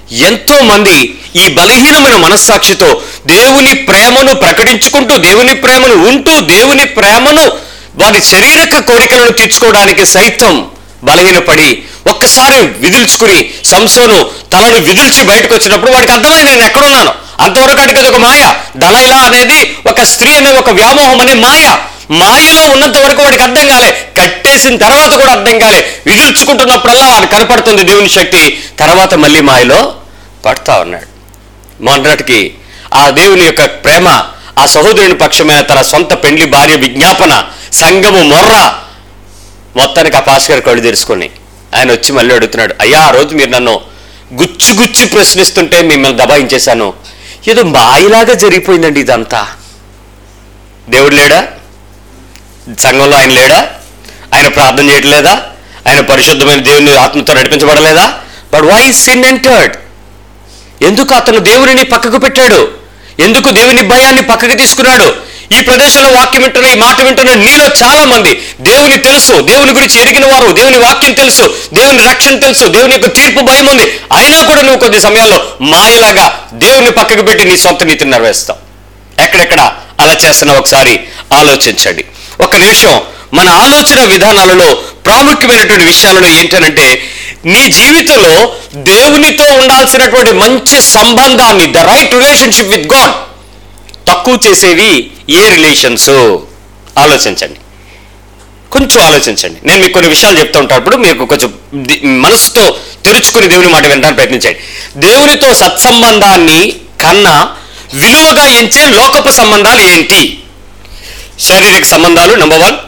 ఎంతో మంది ఈ బలహీనమైన మనస్సాక్షితో దేవుని ప్రేమను ప్రకటించుకుంటూ దేవుని ప్రేమను ఉంటూ దేవుని ప్రేమను వారి శారీరక కోరికలను తీర్చుకోవడానికి సైతం బలహీనపడి ఒక్కసారి విదిల్చుకుని సంసోను తలను విదిల్చి బయటకు వచ్చినప్పుడు వాడికి అర్థమైంది నేను ఎక్కడున్నాను అంతవరకు అడిగి అది ఒక మాయ దళైలా అనేది ఒక స్త్రీ అనే ఒక వ్యామోహం అనే మాయ మాయలో ఉన్నంత వరకు వాడికి అర్థం కాలే కట్టేసిన తర్వాత కూడా అర్థం కాలే విదిల్చుకుంటున్నప్పుడల్లా వాడికి కనపడుతుంది దేవుని శక్తి తర్వాత మళ్ళీ మాయలో పడతా ఉన్నాడు మొన్నటికి ఆ దేవుని యొక్క ప్రేమ ఆ సహోదరుని పక్షమైన తన సొంత పెండ్లి భార్య విజ్ఞాపన సంగము మొర్ర మొత్తానికి ఆ పాస్ గారు కళ్ళు తెరుచుకొని ఆయన వచ్చి మళ్ళీ అడుగుతున్నాడు అయ్యా ఆ రోజు మీరు నన్ను గుచ్చి గుచ్చి ప్రశ్నిస్తుంటే మిమ్మల్ని దబాయించేశాను ఏదో మాయలాగా జరిగిపోయిందండి ఇదంతా దేవుడు లేడా సంఘంలో ఆయన లేడా ఆయన ప్రార్థన చేయట్లేదా ఆయన పరిశుద్ధమైన దేవుని ఆత్మతో నడిపించబడలేదా బట్ వై సిన్ ఎంటర్డ్ ఎందుకు అతను దేవునిని పక్కకు పెట్టాడు ఎందుకు దేవుని భయాన్ని పక్కకు తీసుకున్నాడు ఈ ప్రదేశంలో వాక్యం వింటున్న ఈ మాట వింటున్న నీలో చాలా మంది దేవుని తెలుసు దేవుని గురించి ఎరిగిన వారు దేవుని వాక్యం తెలుసు దేవుని రక్షణ తెలుసు దేవుని యొక్క తీర్పు భయం ఉంది అయినా కూడా నువ్వు కొద్ది సమయాల్లో మాయలాగా దేవుని పక్కకు పెట్టి నీ సొంత నీతిని నెరవేరుస్తావు ఎక్కడెక్కడ అలా చేస్తున్నావు ఒకసారి ఆలోచించండి ఒక్క నిమిషం మన ఆలోచన విధానాలలో ప్రాముఖ్యమైనటువంటి విషయాలలో ఏంటనంటే నీ జీవితంలో దేవునితో ఉండాల్సినటువంటి మంచి సంబంధాన్ని the right relationship with God తక్కువ చేసేవి ఏ రిలేషన్స్ ఆలోచించండి కొంచెం ఆలోచించండి నేను మీకు కొన్ని విషయాలు చెప్తూ ఉంటాప్పుడు మీకు కొంచెం ది- మనసుతో తెరుచుకుని దేవుని మాట వినడానికి ప్రయత్నించండి దేవునితో సత్సంబంధాన్ని కన్నా విలువగా ఎంచే లోకపు సంబంధాలు ఏంటి శారీరక సంబంధాలు నెంబర్ వన్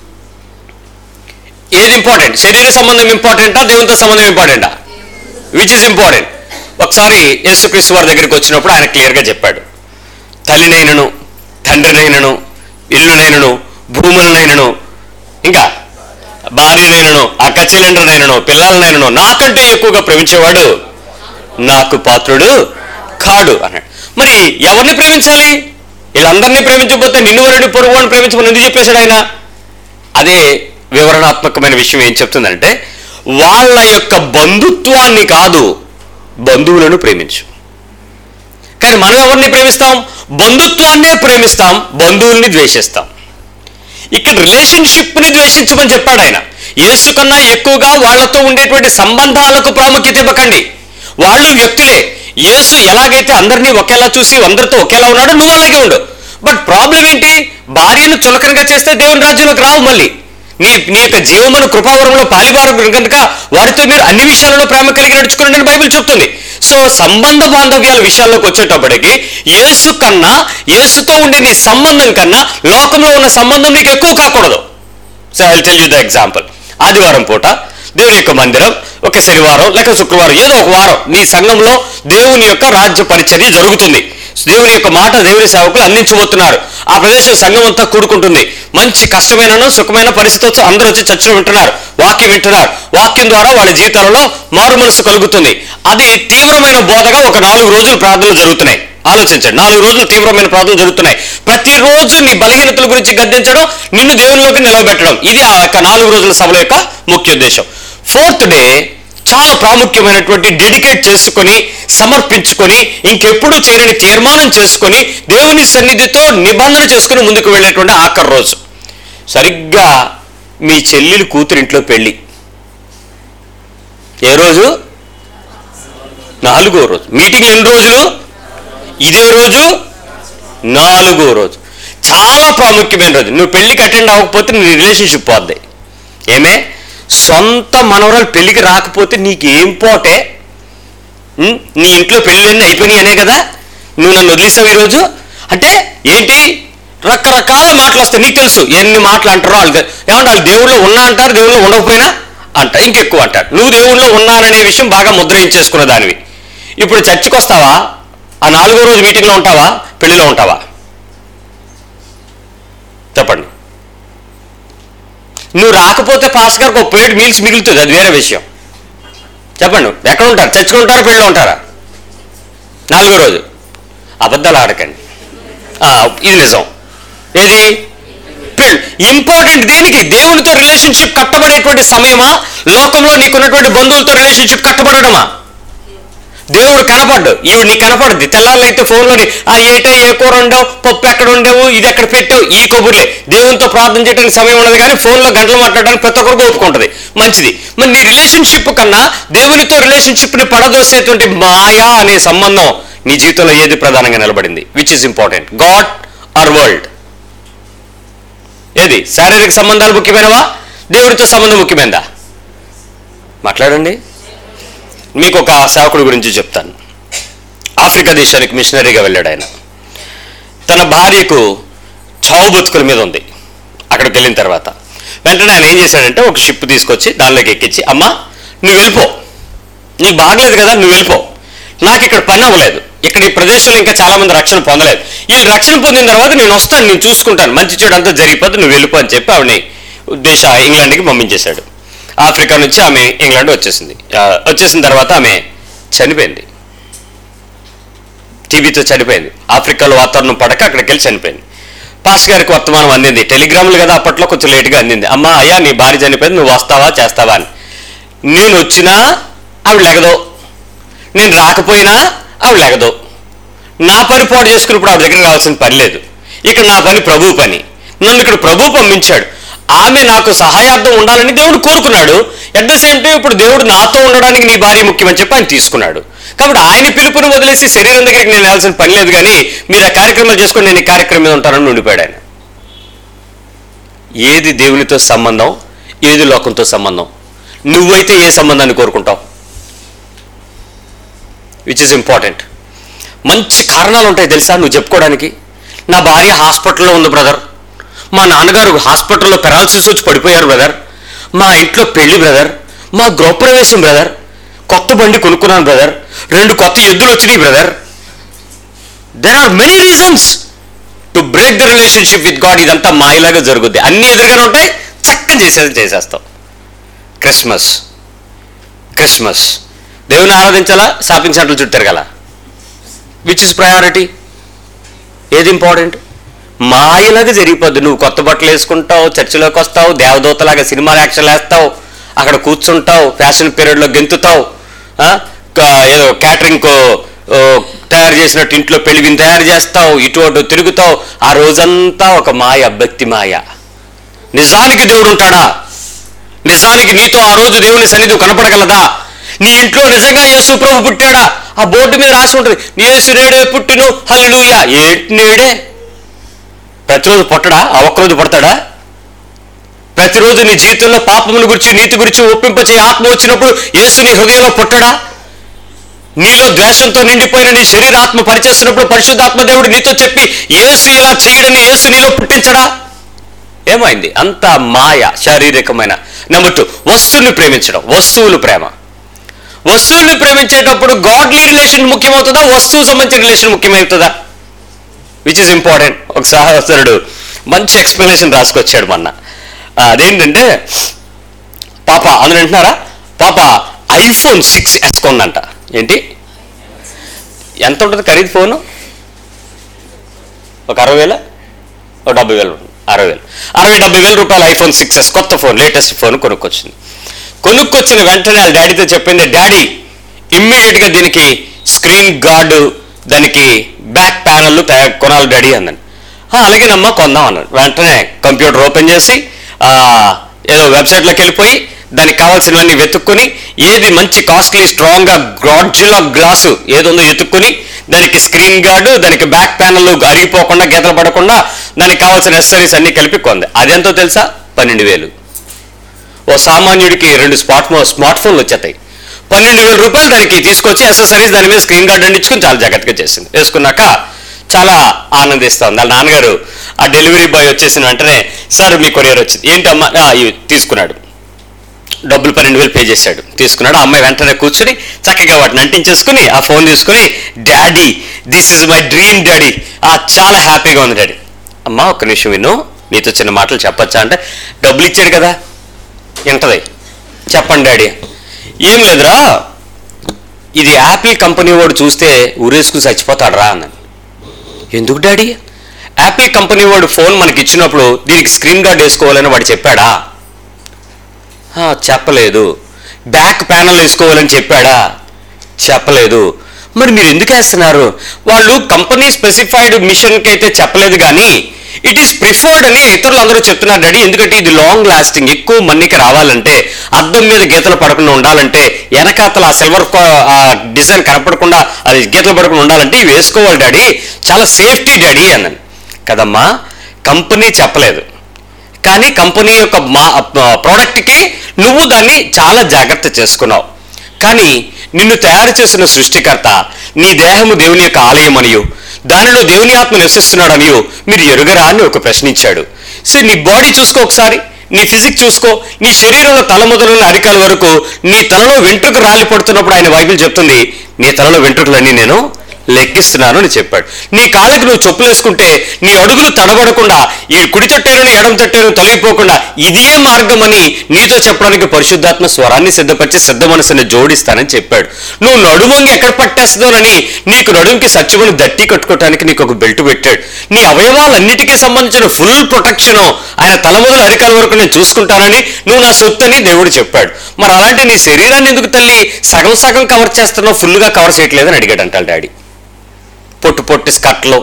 ఏది ఇంపార్టెంట్ శరీర సంబంధం ఇంపార్టెంటా దేవునితో సంబంధం ఇంపార్టెంటా విచ్ ఇస్ ఇంపార్టెంట్ ఒకసారి యేసుక్రీస్తు వారి దగ్గరికి వచ్చినప్పుడు ఆయన క్లియర్గా చెప్పాడు తల్లినైనను తండ్రినైనను ఇల్లునైనను భూములనైనను ఇంకా భార్యనైనను అక్క చెల్లెండ్రనైనను పిల్లలనైనను నాకంటే ఎక్కువగా ప్రేమించేవాడు నాకు పాత్రుడు కాడు అన్నాడు మరి ఎవరిని ప్రేమించాలి వీళ్ళందరినీ ప్రేమించకపోతే నిన్ను వరుడి పొరుగు అని ప్రేమించమని ఎందుకు చెప్పేశాడు ఆయన అదే వివరణాత్మకమైన విషయం ఏం చెప్తుందంటే వాళ్ళ యొక్క బంధుత్వాన్ని కాదు బంధువులను ప్రేమించు కానీ మనం ఎవరిని ప్రేమిస్తాం బంధుత్వాన్నే ప్రేమిస్తాం బంధువుల్ని ద్వేషిస్తాం ఇక్కడ రిలేషన్షిప్ని ద్వేషించమని చెప్పాడు ఆయన యేసు కన్నా ఎక్కువగా వాళ్ళతో ఉండేటువంటి సంబంధాలకు ప్రాముఖ్యత ఇవ్వకండి వాళ్ళు వ్యక్తులే యేసు ఎలాగైతే అందరినీ ఒకేలా చూసి అందరితో ఒకేలా ఉన్నాడో నువ్వు అలాగే ఉండు బట్ ప్రాబ్లం ఏంటి భార్యను చులకనగా చేస్తే దేవుని రాజ్యంలోకి రావు మళ్ళీ నీ నీ యొక్క జీవమును కృపావరంలో పాలివారు కనుక వారితో మీరు అన్ని విషయాలలో ప్రేమ కలిగి నడుచుకుని బైబిల్ చెప్తుంది సో సంబంధ బాంధవ్యాల విషయాల్లోకి వచ్చేటప్పటికి యేసు కన్నా యేసుతో ఉండే నీ సంబంధం కన్నా లోకంలో ఉన్న సంబంధం నీకు ఎక్కువ కాకూడదు so I tell you the example ఆదివారం పూట దేవుని యొక్క మందిరం ఒక శనివారం లేక శుక్రవారం ఏదో ఒక వారం నీ సంఘంలో దేవుని యొక్క రాజ్య పరిచర్య జరుగుతుంది దేవుని యొక్క మాట దేవుని సేవకులు అందించబోతున్నారు ఆ ప్రదేశం సంఘం అంతా కూడుకుంటుంది మంచి కష్టమైన సుఖమైన పరిస్థితి వచ్చి అందరూ వచ్చి చర్చలు వింటున్నారు వాక్యం వింటున్నారు వాక్యం ద్వారా వాళ్ళ జీవితాలలో మారు మనసు కలుగుతుంది అది తీవ్రమైన బోధగా ఒక నాలుగు రోజులు ప్రార్థనలు జరుగుతున్నాయి ఆలోచించండి నాలుగు రోజులు తీవ్రమైన ప్రార్థనలు జరుగుతున్నాయి ప్రతిరోజు నీ బలహీనతల గురించి గద్దించడం నిన్ను దేవునిలోకి నిలవబెట్టడం ఇది ఆ యొక్క నాలుగు రోజుల సభల యొక్క ముఖ్య ఉద్దేశం ఫోర్త్ డే చాలా ప్రాముఖ్యమైనటువంటి డెడికేట్ చేసుకొని సమర్పించుకొని ఇంకెప్పుడు చేయని తీర్మానం చేసుకొని దేవుని సన్నిధితో నిబంధన చేసుకుని ముందుకు వెళ్ళేటువంటి ఆఖరి రోజు సరిగ్గా మీ చెల్లెలు కూతురింట్లో పెళ్ళి ఏ రోజు నాలుగో రోజు మీటింగ్ ఎన్ని రోజులు ఇదే రోజు నాలుగో రోజు చాలా ప్రాముఖ్యమైన రోజు నువ్వు పెళ్లికి అటెండ్ అవ్వకపోతే నీ రిలేషన్షిప్ పోద్ది ఏమే సొంత మనవరాలు పెళ్లికి రాకపోతే నీకు ఏం పోటే ఉం? నీ ఇంట్లో పెళ్ళిళ్ళన్నీ అయిపోయినాయి అనే కదా నువ్వు నన్ను వదిలేసావు ఈరోజు అంటే ఏంటి రకరకాల మాటలు వస్తాయి నీకు తెలుసు ఎన్ని మాటలు అంటారో వాళ్ళు ఏమంటే వాళ్ళు దేవుళ్ళు ఉన్నా అంటారు దేవుళ్ళు ఉండకపోయినా అంట ఇంకెక్కువ అంటారు నువ్వు దేవుళ్ళో ఉన్నాననే విషయం బాగా ముద్రయించేసుకున్న దానివి ఇప్పుడు చర్చికి వస్తావా ఆ నాలుగో రోజు మీటింగ్లో ఉంటావా పెళ్లిలో ఉంటావా చెప్పండి నువ్వు రాకపోతే పాస్ గారికి ఒక ప్లేట్ మీల్స్ మిగులుతుంది అది వేరే విషయం చెప్పండి ఎక్కడ ఉంటారు చర్చిలో ఉంటారా పెళ్ళిలో ఉంటారా నాలుగో రోజు అబద్ధాలు ఆడకండి ఆ, ఇది నిజం ఏది పెళ్ళి ఇంపార్టెంట్ దేనికి దేవునితో రిలేషన్షిప్ కట్టబడేటువంటి సమయమా లోకంలో నీకున్నటువంటి బంధువులతో రిలేషన్షిప్ కట్టబడడమా దేవుడు కనపడ్డు ఈవిడ నీకు కనపడుద్ది తెల్లారులు అయితే ఫోన్లోని ఆ ఏటే ఏ కూర ఉండవు పప్పు ఎక్కడ ఉండేవు ఇది ఎక్కడ పెట్టావు ఈ కబుర్లే దేవునితో ప్రార్థన చేయడానికి సమయం ఉండదు కానీ ఫోన్లో గంటలు మాట్లాడడానికి ప్రతి ఒక్కరికి ఒప్పుకుంటుంది మంచిది మరి నీ రిలేషన్షిప్ కన్నా దేవునితో రిలేషన్షిప్ని పడదోసేటువంటి మాయా అనే సంబంధం నీ జీవితంలో ఏది ప్రధానంగా నిలబడింది which is important God or world ఏది శారీరక సంబంధాలు ముఖ్యమైనవా దేవుడితో సంబంధం ముఖ్యమైనదా మాట్లాడండి మీకు ఒక సేవకుడి గురించి చెప్తాను ఆఫ్రికా దేశానికి మిషనరీగా వెళ్ళాడు ఆయన తన భార్యకు చావు బతుకుల మీద ఉంది అక్కడికి వెళ్ళిన తర్వాత వెంటనే ఆయన ఏం చేశాడంటే ఒక షిప్ తీసుకొచ్చి దానిలోకి ఎక్కించి అమ్మా నువ్వు వెళ్ళిపో నీకు బాగలేదు కదా నువ్వు వెళ్ళిపో నాకు ఇక్కడ పని అవ్వలేదు ఇక్కడ ఈ ప్రదేశంలో ఇంకా చాలా మంది రక్షణ పొందలేదు వీళ్ళు రక్షణ పొందిన తర్వాత నేను వస్తాను నేను చూసుకుంటాను మంచి చెడు అంతా జరిగిపోతే నువ్వు వెళ్ళిపో అని చెప్పి ఆవిడని దేశ ఇంగ్లాండ్కి పంపించేశాడు ఆఫ్రికా నుంచి ఆమె ఇంగ్లాండ్ వచ్చేసింది ఆ, వచ్చేసిన తర్వాత ఆమె చనిపోయింది టీవీతో చనిపోయింది ఆఫ్రికాలో వాతావరణం పడక అక్కడికి వెళ్ళి చనిపోయింది పాస్ గారికి వర్తమానం అందింది టెలిగ్రాములు కదా అప్పట్లో కొంచెం లేట్గా అందింది అమ్మా అయ్యా నీ భార్య చనిపోయింది నువ్వు వస్తావా చేస్తావా అని నేను వచ్చినా ఆవిడ లెగదో నేను రాకపోయినా ఆవిడ లెగదు నా పని పాడు చేసుకున్నప్పుడు ఆవిడ దగ్గర రావాల్సిన పని లేదు ఇక్కడ నా పని ప్రభు పని నన్ను ఇక్కడ ప్రభు పంపించాడు ఆమె నాకు సహాయార్థం ఉండాలని దేవుడు కోరుకున్నాడు అట్ ద సేమ్ టైం ఇప్పుడు దేవుడు నాతో ఉండడానికి నీ భార్య ముఖ్యమని చెప్పి ఆయన తీసుకున్నాడు కాబట్టి ఆయన పిలుపుని వదిలేసి శరీరం దగ్గరికి నేను వెళ్ళాల్సిన పని లేదు కానీ మీరు ఆ కార్యక్రమాలు చేసుకొని నేను ఈ కార్యక్రమం మీద ఉంటానని ఉండిపోయాడు ఆయన ఏది దేవునితో సంబంధం ఏది లోకంతో సంబంధం నువ్వైతే ఏ సంబంధాన్ని కోరుకుంటావు విచ్ ఇస్ ఇంపార్టెంట్ మంచి కారణాలు ఉంటాయి తెలుసా నువ్వు చెప్పుకోవడానికి నా భార్య హాస్పిటల్లో ఉంది బ్రదర్ మా నాన్నగారు హాస్పిటల్లో పెరాలసిస్ వచ్చి పడిపోయారు బ్రదర్ మా ఇంట్లో పెళ్లి బ్రదర్ మా గృహప్రవేశం బ్రదర్ కొత్త బండి కొనుక్కున్నాను బ్రదర్ రెండు కొత్త ఎద్దులు వచ్చినాయి brother there are many reasons to break the relationship with God ఇదంతా మాయలాగా జరుగుద్ది అన్ని ఎదురుగానే ఉంటాయి చక్కని చేసేది చేసేస్తావు క్రిస్మస్ క్రిస్మస్ దేవుని ఆరాధించాలా షాపింగ్ సెంటర్లు చుట్టూ తిరగాల విచ్ ఇస్ ప్రయారిటీ ఏది ఇంపార్టెంట్ మాయలాగా జరిగిపోద్ది నువ్వు కొత్త బట్టలు వేసుకుంటావు చర్చిలోకి వస్తావు దేవదూతలాగా సినిమాలు యాక్షన్ వేస్తావు అక్కడ కూర్చుంటావు ఫ్యాషన్ పీరియడ్లో గెంతుతావు ఆ? క- ఏదో క్యాటరింగ్ తయారు చేసినట్టు ఇంట్లో పెళ్లి విని తయారు చేస్తావు ఇటు అటు తిరుగుతావు ఆ రోజంతా ఒక మాయ భక్తి మాయ నిజానికి దేవుడు ఉంటాడా నిజానికి నీతో ఆ రోజు దేవుని సన్నిధి కనపడగలదా నీ ఇంట్లో నిజంగా యేసు ప్రభు పుట్టాడా ఆ బోర్డు మీద రాసి ఉంటుంది యేసు నేడే పుట్టిను హల్లెలూయా ఏంటి నేడే ప్రతిరోజు పుట్టడా ఆ ఒక్కరోజు పుడతాడా ప్రతిరోజు నీ జీవితంలో పాపముల గురించి నీతి గురించి ఒప్పింపచే ఆత్మ వచ్చినప్పుడు యేసు నీ హృదయంలో పుట్టడా నీలో ద్వేషంతో నిండిపోయిన నీ శరీరాత్మ పనిచేస్తున్నప్పుడు పరిశుద్ధాత్మ దేవుడు నీతో చెప్పి యేసు ఇలా చేయడని యేసు నీలో పుట్టించడా ఏమైంది అంత మాయ శారీరకమైన నెంబర్ టూ వస్తువుని ప్రేమించడం వస్తువులు ప్రేమ వస్తువుల్ని ప్రేమించేటప్పుడు గాడ్లీ రిలేషన్ ముఖ్యమవుతుందా వస్తువు సంబంధించిన రిలేషన్ ముఖ్యమవుతుందా విచ్ ఇస్ ఇంపార్టెంట్ ఒక సహోదరుడు మంచి ఎక్స్ప్లెనేషన్ రాసుకొచ్చాడు మొన్న ఆ, అదేంటంటే పాప అందులో అంటున్నారా పాప ఐఫోన్ సిక్స్ ఎస్ కొందంట ఏంటి ఎంత ఉంటుంది ఖరీదు ఫోను ఒక అరవై వేల ఒక డెబ్బై వేలు ఉంటుంది అరవై వేలు అరవై డెబ్బై వేల రూపాయలు ఐఫోన్ సిక్స్ ఎస్ కొత్త ఫోన్ లేటెస్ట్ ఫోన్ కొనుక్కొచ్చింది కొనుక్కొచ్చిన వెంటనే వాళ్ళ డాడీతో చెప్పింది డాడీ ఇమ్మీడియట్గా దీనికి స్క్రీన్ గార్డు దానికి బ్యాక్ ప్యానల్ తయారు కొనాలి డాడీ అందని "ఆ, అలాగేనమ్మా కొందాం అన్నాడు వెంటనే కంప్యూటర్ ఓపెన్ చేసి ఆ, ఏదో వెబ్సైట్లోకి వెళ్ళిపోయి దానికి కావాల్సినవన్నీ వెతుక్కొని ఏది మంచి కాస్ట్లీ స్ట్రాంగ్గా గ్రాడ్జులా గ్లాసు ఏది ఉందో ఎతుక్కొని దానికి స్క్రీన్ గార్డు దానికి బ్యాక్ ప్యానల్ అరిగిపోకుండా గీతలు పడకుండా దానికి కావాల్సిన ఎస్సరీస్ అన్నీ కలిపి కొంది అదెంతో తెలుసా పన్నెండు వేలు ఓ సామాన్యుడికి రెండు స్మార్ట్ ఫోన్ స్మార్ట్ ఫోన్లు వచ్చేస్తాయి పన్నెండు వేల రూపాయలు దానికి తీసుకొచ్చి అసెసరీస్ దాని మీద స్క్రీన్ గార్డ్ అందించుకుని చాలా జాగ్రత్తగా చేసింది వేసుకున్నాక చాలా ఆనందిస్తా ఉంది వాళ్ళ నాన్నగారు ఆ డెలివరీ బాయ్ వచ్చేసిన వెంటనే సార్ మీ కొరియర్ వచ్చింది ఏంటమ్మా "ఆ, ఇవి తీసుకున్నాడు డబ్బులు పన్నెండు వేలు పే చేశాడు తీసుకున్నాడు ఆ అమ్మాయి వెంటనే కూర్చుని చక్కగా వాటిని అంటించేసుకుని ఆ ఫోన్ తీసుకుని daddy this is my dream daddy ఆ చాలా హ్యాపీగా ఉంది డాడీ అమ్మా ఒక్క నిమిషం విను నీతో చిన్న మాటలు చెప్పొచ్చా అంటే డబ్బులు ఇచ్చాడు కదా వింటది చెప్పండి డాడీ ఏం లేదురా ఇది యాపిల్ కంపెనీ వాడు చూస్తే ఊరేసుకుని చచ్చిపోతాడురా అన్నాను ఎందుకు డాడీ యాపిల్ కంపెనీ వాడు ఫోన్ మనకి ఇచ్చినప్పుడు దీనికి స్క్రీన్ గార్డ్ వేసుకోవాలని వాడు చెప్పాడా "ఆ, చెప్పలేదు బ్యాక్ ప్యానల్ వేసుకోవాలని చెప్పాడా చెప్పలేదు మరి మీరు ఎందుకు వేస్తున్నారు వాళ్ళు కంపెనీ స్పెసిఫైడ్ మిషన్కి అయితే చెప్పలేదు కానీ ఇట్ ఈస్ ప్రిఫర్డ్ అని ఇతరులు అందరూ చెప్తున్నారు డాడీ ఎందుకంటే ఇది లాంగ్ లాస్టింగ్ ఎక్కువ మనీకి రావాలంటే అద్దం మీద గీతలు పడకుండా ఉండాలంటే వెనకాతల ఆ సిల్వర్ ఆ డిజైన్ కనపడకుండా అది గీతలు పడకుండా ఉండాలంటే ఇవి వేసుకోవాలి డాడీ చాలా సేఫ్టీ డాడీ అన్నాను కదమ్మా కంపెనీ చెప్పలేదు కానీ కంపెనీ యొక్క మా ప్రోడక్ట్కి నువ్వు దాన్ని చాలా జాగ్రత్త చేసుకున్నావు కానీ నిన్ను తయారు చేసిన సృష్టికర్త నీ దేహము దేవుని యొక్క ఆలయం అనియు దానిలో దేవుని ఆత్మ నివసిస్తున్నాడు అనియు మీరు ఎరుగరా అని ఒక ప్రశ్నించాడు సో నీ బాడీ చూసుకో ఒకసారి నీ ఫిజిక్ చూసుకో నీ శరీరంలో తల మొదలున్న అరికాల వరకు నీ తలలో వెంట్రుక రాలి పడుతున్నప్పుడు ఆయన బైబిల్ చెప్తుంది నీ తలలో వెంట్రుకలన్నీ నేను లెక్కిస్తున్నాను అని చెప్పాడు నీ కాళ్ళకి నువ్వు చెప్పులు వేసుకుంటే నీ అడుగులు తడబడకుండా ఈ కుడి తట్టేరుని ఎడం తట్టేరు తొలగిపోకుండా ఇదే మార్గం అని నీతో చెప్పడానికి పరిశుద్ధాత్మ స్వరాన్ని సిద్ధపరిచి సిద్ధ మనసుని జోడిస్తానని చెప్పాడు నువ్వు నడుమంగి ఎక్కడ పట్టేస్తుందోనని నీకు నడుముకి సత్యమును దట్టి కట్టుకోవటానికి నీకు ఒక బెల్ట్ పెట్టాడు నీ అవయవాలన్నిటికీ సంబంధించిన ఫుల్ ప్రొటెక్షన్ ఆయన తల మొదలు అరికాల వరకు నేను చూసుకుంటానని నువ్వు నా సొత్తు అని దేవుడు చెప్పాడు మరి అలాంటి నీ శరీరాన్ని ఎందుకు తల్లి సగం సగం కవర్ చేస్తున్నావు ఫుల్గా కవర్ చేయట్లేదని అడిగాడు అంటాడు డాడీ పొట్టు పొట్టి స్కర్ట్లు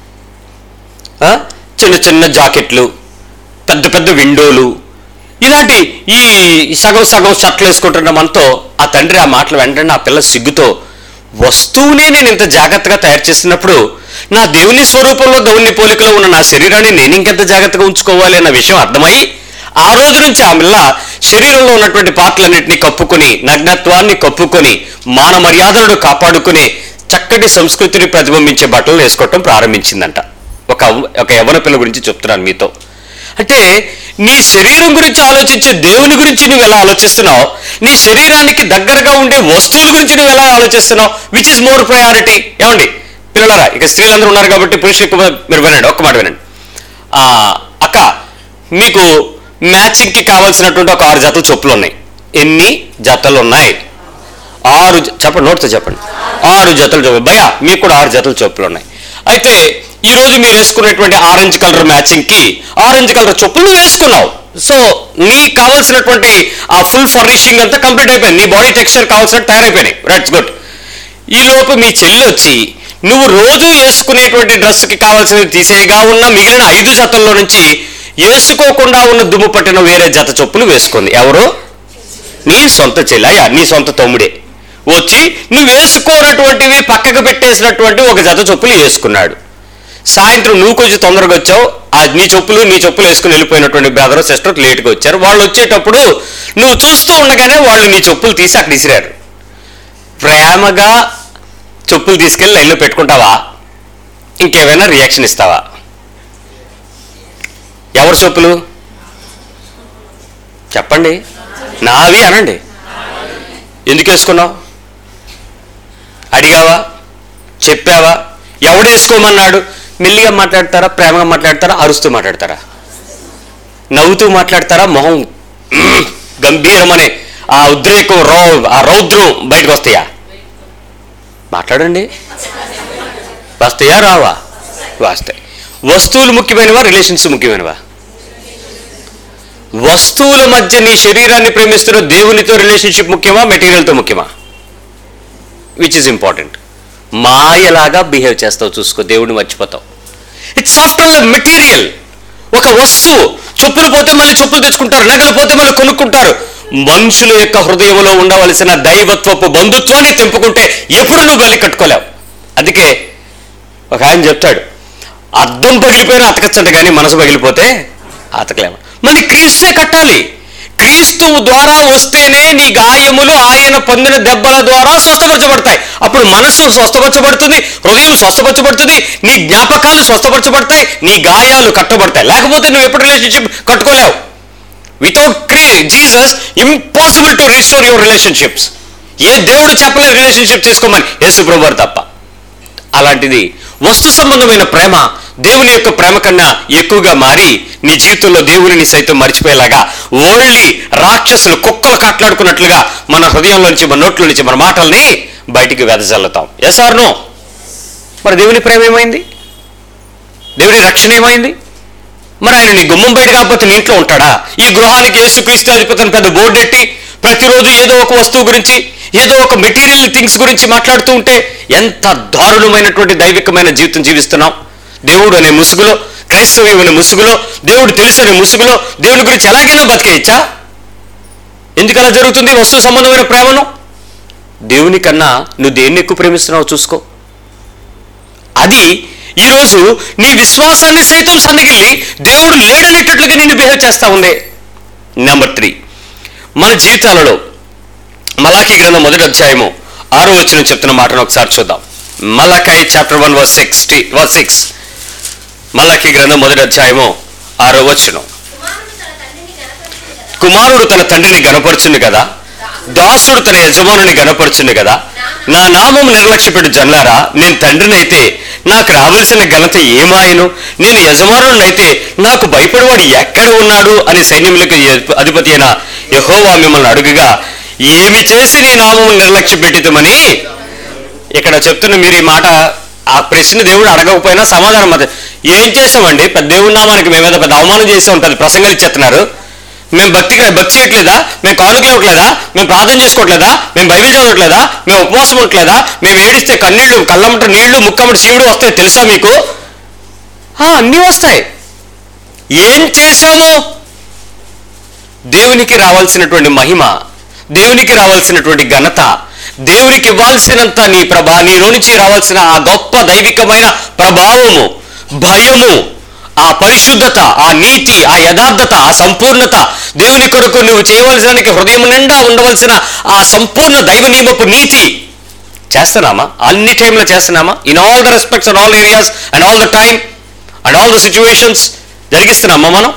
ఆ? చిన్న చిన్న జాకెట్లు పెద్ద పెద్ద విండోలు ఇలాంటి ఈ సగం సగం షర్ట్లు వేసుకుంటున్న మనతో ఆ తండ్రి ఆ మాటలు వెంటనే ఆ పిల్ల సిగ్గుతో వస్తువునే నేను ఇంత జాగ్రత్తగా తయారు చేసినప్పుడు నా దేవుని స్వరూపంలో దేవుని పోలికలో ఉన్న నా శరీరాన్ని నేను ఇంకెంత జాగ్రత్తగా ఉంచుకోవాలి అన్న విషయం అర్థమై ఆ రోజు నుంచి ఆ పిల్ల శరీరంలో ఉన్నటువంటి పాటలన్నింటినీ కప్పుకొని నగ్నత్వాన్ని కప్పుకొని మాన మర్యాదలను కాపాడుకుని చక్కటి సంస్కృతిని ప్రతిబింబించే బట్టలు వేసుకోవటం ప్రారంభించిందంట ఒక ఒక యవన పిల్ల గురించి చెప్తున్నాను మీతో అంటే నీ శరీరం గురించి ఆలోచించే దేవుని గురించి నువ్వు ఎలా ఆలోచిస్తున్నావు నీ శరీరానికి దగ్గరగా ఉండే వస్తువుల గురించి నువ్వు ఎలా ఆలోచిస్తున్నావు విచ్ ఇస్ మోర్ ప్రయారిటీ ఏమండి పిల్లలారా ఇక స్త్రీలందరూ ఉన్నారు కాబట్టి పురుషులు ఎక్కువ మీరు వినండి ఒక్క మాట వినండి ఆ, అక్క మీకు మ్యాచింగ్కి కావాల్సినటువంటి ఒక ఆరు జతలు చెప్పులు ఉన్నాయి ఎన్ని జతలు ఉన్నాయి ఆరు జ- చెప్పండి నోట్తో చెప్పండి ఆరు జతలు చెప్పులు భయ మీకు కూడా ఆరు జతలు చెప్పులు ఉన్నాయి అయితే ఈ రోజు మీరు వేసుకున్నటువంటి ఆరెంజ్ కలర్ మ్యాచింగ్ కి ఆరెంజ్ కలర్ చెప్పులు నువ్వు వేసుకున్నావు సో నీకు కావాల్సినటువంటి ఆ ఫుల్ ఫర్నిషింగ్ అంతా కంప్లీట్ అయిపోయింది నీ బాడీ టెక్స్చర్ కావాల్సినట్టు తయారైపోయినాయి రైట్స్ గుడ్ ఈ లోపు మీ చెల్లి వచ్చి నువ్వు రోజు వేసుకునేటువంటి డ్రెస్కి కావాల్సినవి తీసేయగా ఉన్న మిగిలిన ఐదు జతల్లో నుంచి వేసుకోకుండా ఉన్న దుమ్ము పట్టిన వేరే జత చెప్పులు వేసుకుంది ఎవరు నీ సొంత చెల్లి అయ్యా నీ సొంత తమ్ముడే వచ్చి నువ్వు వేసుకోనటువంటివి పక్కకు పెట్టేసినటువంటి ఒక జత చెప్పులు వేసుకున్నాడు సాయంత్రం నువ్వు కొంచెం తొందరగా వచ్చావు ఆ నీ చెప్పులు నీ చెప్పులు వేసుకుని వెళ్ళిపోయినటువంటి బ్రదర్ సిస్టర్ లేట్గా వచ్చారు వాళ్ళు వచ్చేటప్పుడు నువ్వు చూస్తూ ఉండగానే వాళ్ళు నీ చెప్పులు తీసి అక్కడ ఇసిరారు ప్రేమగా చెప్పులు తీసుకెళ్ళి లైన్లో పెట్టుకుంటావా ఇంకేమైనా రియాక్షన్ ఇస్తావా ఎవరి చెప్పులు చెప్పండి నావి అనండి ఎందుకు వేసుకున్నావు అడిగావా చెప్పావా ఎవడు వేసుకోమన్నాడు మెల్లిగా మాట్లాడతారా ప్రేమగా మాట్లాడతారా అరుస్తూ మాట్లాడతారా నవ్వుతూ మాట్లాడతారా మొహం మ్మ్, గంభీరమనే ఆ ఉద్రేకం రౌ ఆ రౌద్రం బయటకు వస్తాయా మాట్లాడండి వస్తాయా రావా వస్తాయి వస్తువులు ముఖ్యమైనవా రిలేషన్స్ ముఖ్యమైనవా వస్తువుల మధ్య నీ శరీరాన్ని ప్రేమిస్తున్న దేవునితో రిలేషన్షిప్ ముఖ్యమా మెటీరియల్తో ముఖ్యమా విచ్ ఇస్ ఇంపార్టెంట్ మాయలాగా బిహేవ్ చేస్తావు చూసుకో దేవుడిని మర్చిపోతావు ఇట్స్ ఆఫ్టర్ ద మెటీరియల్ ఒక వస్తువు చెప్పులు పోతే మళ్ళీ చెప్పులు తెచ్చుకుంటారు నగలు పోతే మళ్ళీ కొనుక్కుంటారు మనుషుల యొక్క హృదయంలో ఉండవలసిన దైవత్వపు బంధుత్వాన్ని తెంపుకుంటే ఎప్పుడు నువ్వు బలి కట్టుకోలేవు అందుకే ఒక ఆయన చెప్తాడు అద్దం పగిలిపోయినా అతకచ్చంట కానీ మనసు పగిలిపోతే అతకలేము మళ్ళీ క్రీస్తే కట్టాలి క్రీస్తు ద్వారా వస్తేనే నీ గాయములు ఆయన పొందిన దెబ్బల ద్వారా స్వస్థపరచబడతాయి అప్పుడు మనస్సు స్వస్థపరచబడుతుంది హృదయం స్వస్థపరచబడుతుంది నీ జ్ఞాపకాలు స్వస్థపరచబడతాయి నీ గాయాలు కట్టబడతాయి లేకపోతే నువ్వు ఎప్పుడు రిలేషన్షిప్ కట్టుకోలేవు వితౌట్ క్రీ Jesus impossible to restore your relationships ఏ దేవుడు చెప్పలేదు రిలేషన్షిప్ చేసుకోమని యేసు ప్రభువారు తప్ప అలాంటిది వస్తు సంబంధమైన ప్రేమ దేవుని యొక్క ప్రేమ కన్నా ఎక్కువగా మారి నీ జీవితంలో దేవునిని సైతం మర్చిపోయేలాగా ఓళ్ళి రాక్షసులు కుక్కలు కాట్లాడుకున్నట్లుగా మన హృదయంలో నుంచి మన నోట్లో నుంచి మన మాటల్ని బయటికి వెదజల్లుతాం ఎస్ ఆర్ నో మరి దేవుని ప్రేమ ఏమైంది దేవుని రక్షణ ఏమైంది మరి ఆయన నీ గుమ్మం బయట కాకపోతే నీ ఇంట్లో ఉంటాడా ఈ గృహానికి యేసుక్రీస్తు అధిపతిని పెద్ద బోర్డు ఎట్టి ప్రతిరోజు ఏదో ఒక వస్తువు గురించి ఏదో ఒక మెటీరియల్ థింగ్స్ గురించి మాట్లాడుతూ ఉంటే ఎంత దారుణమైనటువంటి దైవికమైన జీవితం జీవిస్తున్నాం దేవుడు అనే ముసుగులో క్రైస్తవ్యం అనే ముసుగులో దేవుడు తెలుసు అనే ముసుగులో దేవుని గురించి ఎలాగైనా బతికేయచ్చా ఎందుకు అలా జరుగుతుంది వస్తు సంబంధమైన ప్రేమను దేవుని కన్నా నువ్వు దేన్ని ఎక్కువ ప్రేమిస్తున్నావు చూసుకో అది ఈరోజు నీ విశ్వాసాన్ని సైతం సన్నగిల్లి దేవుడు లేడనేటట్లుగా నేను బిహేవ్ చేస్తా ఉంది నెంబర్ త్రీ మన జీవితాలలో మలాఖీ గ్రంథం మొదటి అధ్యాయము ఆరో వచ్చిన చెప్తున్న మాటను ఒకసారి చూద్దాం Malachi chapter one verse sixty verse six మలాఖీ గ్రంథం మొదటి అధ్యాయము ఆరో వచ్చును కుమారుడు తన తండ్రిని గనపరచును కదా కుమారుడు తన తండ్రిని గనపరచును కదా దాసుడు తన యజమానుని గనపరచును కదా నా నామము నిర్లక్ష్యపెట్టు జన్లారా నేను తండ్రినైతే నాకు రావలసిన ఘనత ఏమాయను నేను యజమానునైతే నాకు భయపడేవాడు ఎక్కడ ఉన్నాడు అని సైన్యములకు అధిపతి అయిన యహోవా మిమ్మల్ని అడుగుగా ఏమి చేసి నీ నామము నిర్లక్ష్య పెట్టితమని ఇక్కడ చెప్తున్న మీరు ఈ మాట ఆ ప్రశ్న దేవుడు అడగకపోయినా సమాధానం మాత్రం ఏం చేసామండి పెద్ద దేవుడి నామానికి మేమేదో పెద్ద అవమానం చేసి ఉంటుంది ప్రసంగాలు ఇచ్చేస్తున్నారు మేము భక్తి భక్తి చేయట్లేదా మేము కానుకలు ఇవ్వట్లేదా మేము ప్రార్థన చేసుకోవట్లేదా మేము బైబిల్ చదవట్లేదా మేము ఉపవాసం ఉండట్లేదా మేము ఏడిస్తే కన్నీళ్లు కళ్ళమ్మట నీళ్లు ముక్కమ్మట శివుడు వస్తాయి తెలుసా మీకు ఆ, అన్నీ వస్తాయి ఏం చేశాము దేవునికి రావాల్సినటువంటి మహిమ దేవునికి రావాల్సినటువంటి ఘనత దేవునికి ఇవ్వాల్సినంత నీ ప్రభా నీలో నుంచి రావాల్సిన ఆ గొప్ప దైవికమైన ప్రభావము భయము ఆ పరిశుద్ధత ఆ నీతి ఆ యథార్థత ఆ సంపూర్ణత దేవుని కొరకు నువ్వు చేయవలసిన హృదయం నిండా ఉండవలసిన ఆ సంపూర్ణ దైవ నియమపు నీతి చేస్తున్నామా అన్ని టైంలో చేస్తున్నామా in all the respects and all areas and all the time and all the situations జరిగిస్తున్నామా మనం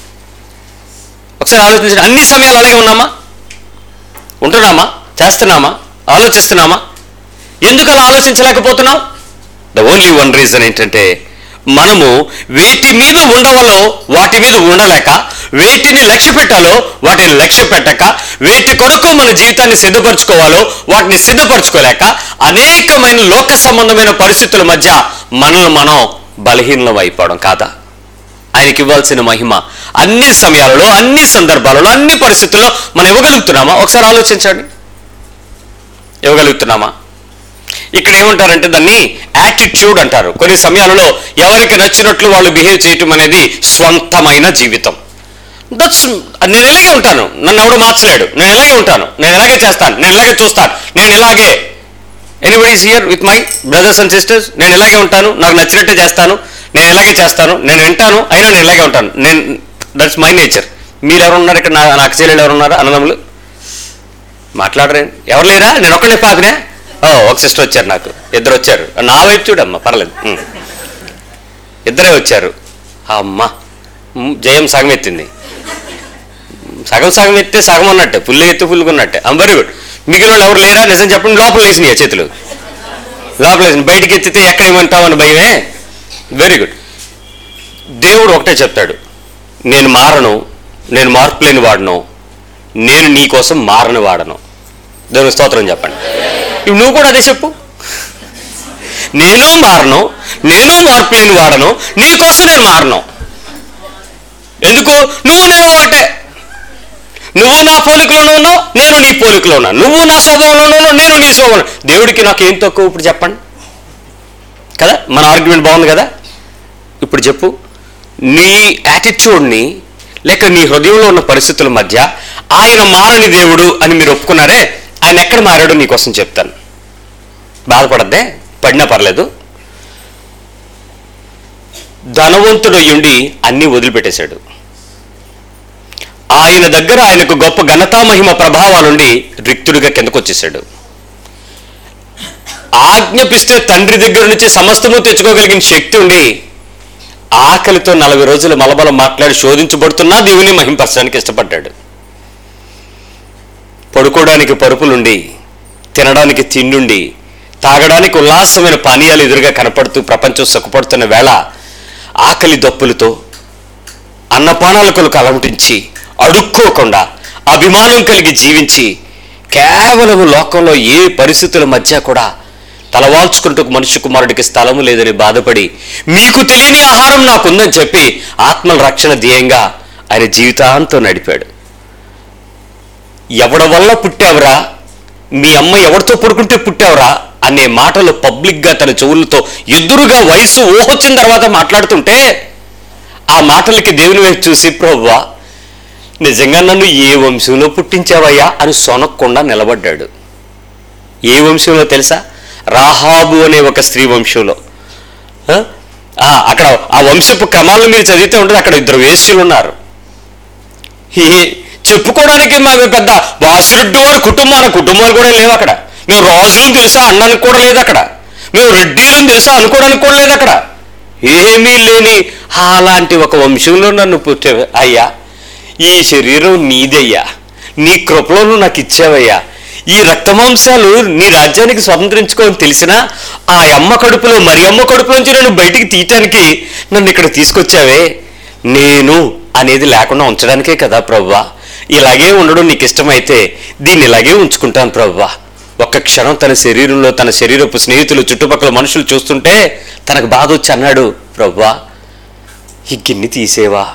ఒకసారి ఆలోచించండి అన్ని సమయాలు అలాగే ఉన్నామా ఉంటున్నామా చేస్తున్నామా ఆలోచిస్తున్నామా ఎందుకు అలా ఆలోచించలేకపోతున్నాం ద ఓన్లీ వన్ రీజన్ ఏంటంటే మనము వేటి మీద ఉండవలో వాటి మీద ఉండలేక వేటిని లక్ష్య పెట్టాలో వాటిని లక్ష్య పెట్టక వేటి కొరకు మన జీవితాన్ని సిద్ధపరచుకోవాలో వాటిని సిద్ధపరచుకోలేక అనేకమైన లోక సంబంధమైన పరిస్థితుల మధ్య మనల్ని మనం బలహీనం అయిపోవడం కాదా ఆయనకి ఇవ్వాల్సిన మహిమ అన్ని సమయాలలో అన్ని సందర్భాలలో అన్ని పరిస్థితుల్లో మనం ఇవ్వగలుగుతున్నామా ఒకసారి ఆలోచించండి ఇవ్వగలుగుతున్నామా ఇక్కడ ఏమంటారంటే దాన్ని యాటిట్యూడ్ అంటారు కొన్ని సమయాలలో ఎవరికి నచ్చినట్లు వాళ్ళు బిహేవ్ చేయటం అనేది స్వంతమైన జీవితం దట్స్ నేను ఇలాగే ఉంటాను నన్ను ఎవడు మార్చలేడు నేను ఇలాగే ఉంటాను నేను ఇలాగే చేస్తాను నేను ఇలాగే చూస్తాను నేను ఇలాగే anybody's here with my brothers and sisters నేను ఇలాగే ఉంటాను నాకు నచ్చినట్టే చేస్తాను నేను ఇలాగే చేస్తాను నేను వింటాను అయినా నేను ఇలాగే ఉంటాను నేను దట్స్ మై నేచర్ మీరు ఎవరు ఉన్నారు ఇక్కడ నా నాకు చెల్లెలు ఎవరు ఉన్నారు అన్నదమ్ములు మాట్లాడరే ఎవరు లేరా నేను ఒక్కడే పాపనే ఓ ఒక సిస్టర్ వచ్చారు నాకు ఇద్దరు వచ్చారు నా వైపు చూడమ్మా పర్లేదు ఉం. ఇద్దరే వచ్చారు అమ్మ ఉం, జయం సగం ఎత్తింది సగం సగం ఎత్తే సగం అన్నట్టే ఫుల్ ఎత్తే ఫుల్గా ఉన్నట్టే వెరీ గుడ్ మిగిలిన వాళ్ళు ఎవరు లేరా నిజం చెప్పండి లోపల వేసినాయి చేతులు లోపల వేసిన బయటికి ఎత్తితే ఎక్కడ ఏమంటావు అని భయమే వెరీ గుడ్ దేవుడు ఒకటే చెప్తాడు నేను మారను నేను మార్పు లేని వాడను నేను నీ కోసం మారని వాడను దేవుని స్తోత్రం చెప్పండి ఇప్పుడు నువ్వు కూడా అదే చెప్పు నేను మారను నేను మార్పు లేని వాడను నీ కోసం నేను మారను ఎందుకు నువ్వు నేను ఒకటే నువ్వు నా పోలికలో ఉన్నావు నేను నీ పోలికలో ఉన్నాను నువ్వు నా స్వభావంలో ఉన్నావు నేను నీ స్వభావం దేవుడికి నాకు ఏం తక్కువ ఇప్పుడు చెప్పండి కదా మన ఆర్గ్యుమెంట్ బాగుంది కదా ఇప్పుడు చెప్పు నీ యాటిట్యూడ్ని లేక నీ హృదయంలో ఉన్న పరిస్థితుల మధ్య ఆయన మారని దేవుడు అని మీరు ఒప్పుకున్నారే ఆయన ఎక్కడ మారాడో నీకోసం చెప్తాను బాధపడద్దే పడినా పర్లేదు ధనవంతుడు అయ్యుండి అన్నీ వదిలిపెట్టేశాడు ఆయన దగ్గర ఆయనకు గొప్ప ఘనతా మహిమ ప్రభావాలుండి రిక్తుడిగా కిందకు వచ్చేసాడు ఆజ్ఞపిస్తే తండ్రి దగ్గర నుంచి సమస్తము తెచ్చుకోగలిగిన శక్తి ఉండి ఆకలితో నలభై రోజులు మలబలం మాట్లాడి శోధించబడుతున్నా దేవుని మహింపరచడానికి ఇష్టపడ్డాడు పడుకోవడానికి పరుపులుండి తినడానికి తిండుండి తాగడానికి ఉల్లాసమైన పానీయాలు ఎదురుగా కనపడుతూ ప్రపంచం సుఖపడుతున్న వేళ ఆకలి దప్పులతో అన్నపానాల కొలకు అలమటించి అడుక్కోకుండా అభిమానం కలిగి జీవించి కేవలం లోకంలో ఏ పరిస్థితుల మధ్య కూడా తలవాల్చుకుంటూ మనిషి కుమారుడికి స్థలము లేదని బాధపడి మీకు తెలియని ఆహారం నాకుందని చెప్పి ఆత్మల రక్షణ ధ్యేయంగా ఆయన జీవితాంతం నడిపాడు ఎవడ వల్ల పుట్టావురా మీ అమ్మ ఎవరితో పడుకుంటే పుట్టావురా అనే మాటలు పబ్లిక్గా తన చెవులతో ఎదురుగా వయసు ఊహొచ్చిన తర్వాత మాట్లాడుతుంటే ఆ మాటలకి దేవుని వైపు చూసి ప్రభువా నిజంగా నన్ను ఏ వంశంలో పుట్టించావయ్యా అని సొనక్కుండా నిలబడ్డాడు ఏ వంశంలో తెలుసా రాహాబు అనే ఒక స్త్రీ వంశంలో ఆ? ఆ, అక్కడ ఆ వంశపు క్రమాలను మీరు చదివితే ఉంటుంది అక్కడ ఇద్దరు వేశ్యులు ఉన్నారు ఈ చెప్పుకోవడానికి మా పెద్ద వాసిరెడ్డి వారి కుటుంబం అన్న కుటుంబాలు కూడా లేవు అక్కడ మేము రాజులను తెలుసా అనడానికి కూడా లేదు అక్కడ మేము రెడ్డిలను తెలుసా అనుకోవడానికి కూడా లేదు అక్కడ ఏమీ లేని అలాంటి ఒక వంశంలో నన్ను పుట్టే అయ్యా ఈ శరీరం నీదయ్యా నీ కృపలో నువ్వు నాకు ఇచ్చావయ్యా ఈ రక్తమాంసాలు నీ రాజ్యానికి స్వతంత్రించుకోని తెలిసినా ఆ అమ్మ కడుపులో మరి అమ్మ కడుపులోంచి నన్ను బయటికి తీయటానికి నన్ను ఇక్కడ తీసుకొచ్చావే నేను అనేది లేకుండా ఉంచడానికే కదా ప్రవ్వా ఇలాగే ఉండడం నీకు ఇష్టమైతే దీన్ని ఇలాగే ఉంచుకుంటాను ప్రవ్వా ఒక్క క్షణం తన శరీరంలో తన శరీరపు స్నేహితులు చుట్టుపక్కల మనుషులు చూస్తుంటే తనకు బాధ వచ్చి అన్నాడు ప్రవ్వా ఈ గిన్నె తీసేవా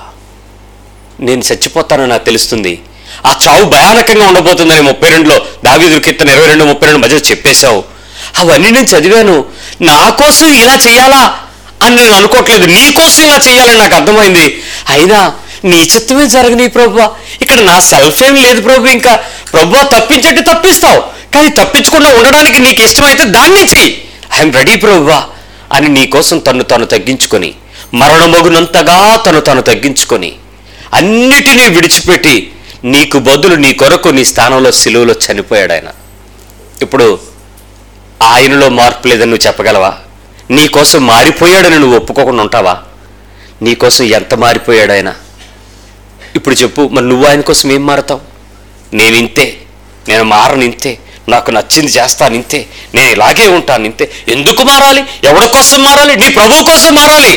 నేను చచ్చిపోతానని నాకు తెలుస్తుంది ఆ చావు భయానకంగా ఉండబోతుందని ముప్పై రెండులో దావీదుల కీర్తన ఇరవై రెండు ముప్పై రెండు మధ్య చెప్పేశావు అవన్నీ నేను చదివాను నా కోసం ఇలా చేయాలా అని నేను అనుకోవట్లేదు నీ కోసం ఇలా చేయాలని నాకు అర్థమైంది అయినా నీ చిత్తమే జరగని ప్రభు ఇక్కడ నా సెల్ఫ్ ఏం లేదు ప్రభు ఇంకా ప్రభు తప్పించట్టు తప్పిస్తావు కానీ తప్పించకుండా ఉండడానికి నీకు ఇష్టమైతే దాన్నే చెయ్యి ఐఎమ్ రెడీ ప్రభువా అని నీ కోసం తను తాను తగ్గించుకొని మరణమగునంతగా తను తాను తగ్గించుకొని అన్నిటినీ విడిచిపెట్టి నీకు బదులు నీ కొరకు నీ స్థానంలో సిలువలో చనిపోయాడు ఆయన ఇప్పుడు ఆయనలో మార్పు లేదని నువ్వు చెప్పగలవా నీ కోసం మారిపోయాడని నువ్వు ఒప్పుకోకుండా ఉంటావా నీ కోసం ఎంత మారిపోయాడు ఆయన ఇప్పుడు చెప్పు మరి నువ్వు ఆయన కోసం ఏం మారతావు నేను ఇంతే నేను మారను ఇంతే నాకు నచ్చింది చేస్తాను ఇంతే నేను ఇలాగే ఉంటాను ఇంతే ఎందుకు మారాలి ఎవరి కోసం మారాలి నీ ప్రభువు కోసం మారాలి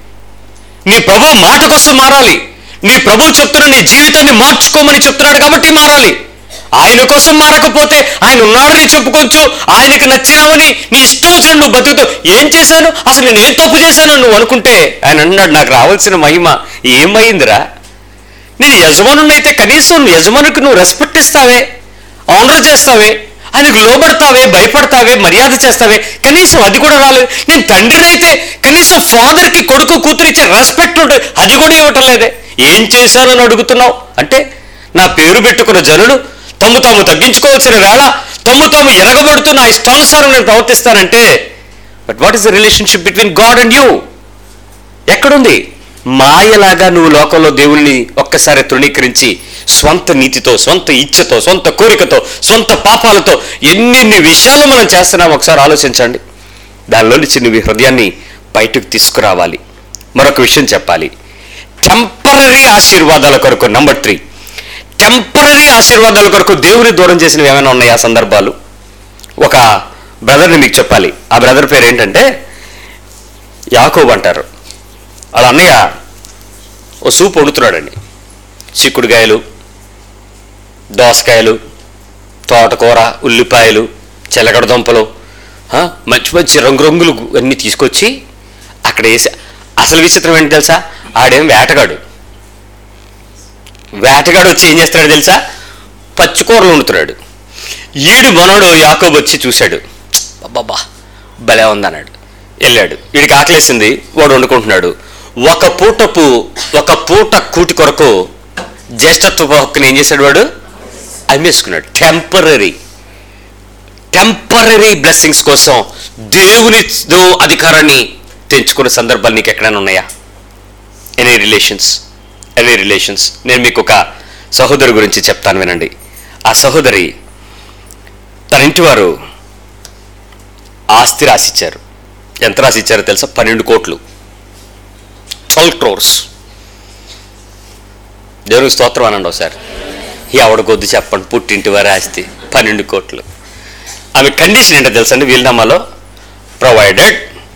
నీ ప్రభు మాట కోసం మారాలి నీ ప్రభు చెప్తున్న నీ జీవితాన్ని మార్చుకోమని చెప్తున్నాడు కాబట్టి మారాలి ఆయన కోసం మారకపోతే ఆయన ఉన్నాడని చెప్పుకోవచ్చు ఆయనకి నచ్చినావని నీ ఇష్టం వచ్చిన నువ్వు బతుకుతూ ఏం చేశాను అసలు నేను ఏం తప్పు చేశాను నువ్వు అనుకుంటే ఆయన అన్నాడు నాకు రావాల్సిన మహిమ ఏమైందిరా నేను యజమానుని అయితే కనీసం యజమానికి నువ్వు రెస్పెక్ట్ ఇస్తావే ఆనర్ చేస్తావే ఆయనకు లోబడతావే భయపడతావే మర్యాద చేస్తావే కనీసం అది కూడా రాలేదు నేను తండ్రిని అయితే కనీసం ఫాదర్కి కొడుకు కూతురు ఇచ్చే రెస్పెక్ట్ ఉంటుంది అది కూడా ఇవ్వటం లేదే ఏం చేశానని అడుగుతున్నావు అంటే నా పేరు పెట్టుకున్న జనులు తమ్ము తాము తగ్గించుకోవాల్సిన వేళ తమ్ము తాము ఎరగబడుతూ నా ఇష్టానుసారం నేను ప్రవర్తిస్తానంటే but what is the relationship between God and you ఎక్కడుంది మాయలాగా నువ్వు లోకంలో దేవుణ్ణి ఒక్కసారి తృణీకరించి స్వంత నీతితో స్వంత ఇచ్ఛతో స్వంత కోరికతో స్వంత పాపాలతో ఎన్నెన్ని విషయాలు మనం చేస్తున్నాం ఒకసారి ఆలోచించండి దానిలో నుంచి నువ్వు ఈ హృదయాన్ని బయటకు తీసుకురావాలి మరొక విషయం చెప్పాలి టెంపరీ ఆశీర్వాదాల కొరకు నంబర్ త్రీ టెంపరీ ఆశీర్వాదాల కొరకు దేవుని దూరం చేసినవి ఏమైనా ఉన్నాయా సందర్భాలు ఒక బ్రదర్ని మీకు చెప్పాలి ఆ బ్రదర్ పేరు ఏంటంటే యాకోబ్ అంటారు వాళ్ళ అన్నయ్య ఓ సూప్ వండుతున్నాడండి చిక్కుడుకాయలు దోసకాయలు తోటకూర ఉల్లిపాయలు చిలకడ దుంపలు ఆ, మంచి మంచి రంగురంగులు అన్నీ తీసుకొచ్చి అక్కడ వేసి అసలు విచిత్రం ఏంటి తెలుసా ఆడేం వేటగాడు వేటగాడు వచ్చి ఏం చేస్తాడో తెలుసా పచ్చికూరలు వండుతున్నాడు ఈడు మనోడు యాకోబు వచ్చి చూశాడు అబ్బాబా భలే ఉందన్నాడు వెళ్ళాడు వీడికి ఆకలేసింది వాడు వండుకుంటున్నాడు ఒక పూటపు ఒక పూట కూటి కొరకు జ్యేష్ఠత్వ హక్కుని ఏం చేశాడు వాడు అమ్మేసుకున్నాడు టెంపరీ టెంపరీ బ్లెస్సింగ్స్ కోసం దేవుని అధికారాన్ని తెంచుకునే సందర్భాలు నీకు ఎక్కడైనా ఉన్నాయా ఎనీ రిలేషన్స్ ఎనీ రిలేషన్స్ నేను మీకు ఒక సహోదరి గురించి చెప్తాను వినండి ఆ సహోదరి తన ఇంటి వారు ఆస్తి రాసిచ్చారు ఎంత రాసిచ్చారో తెలుసా పన్నెండు కోట్లు ట్వెల్వ్ క్రోర్స్ దేవునికి స్తోత్రం అనండి ఒకసారి ఎవడ కొద్ది చెప్పండి పుట్టింటి వారి ఆస్తి పన్నెండు కోట్లు ఆమె కండిషన్ ఏంటో తెలుసా అండి వీలునామాలో ప్రొవైడెడ్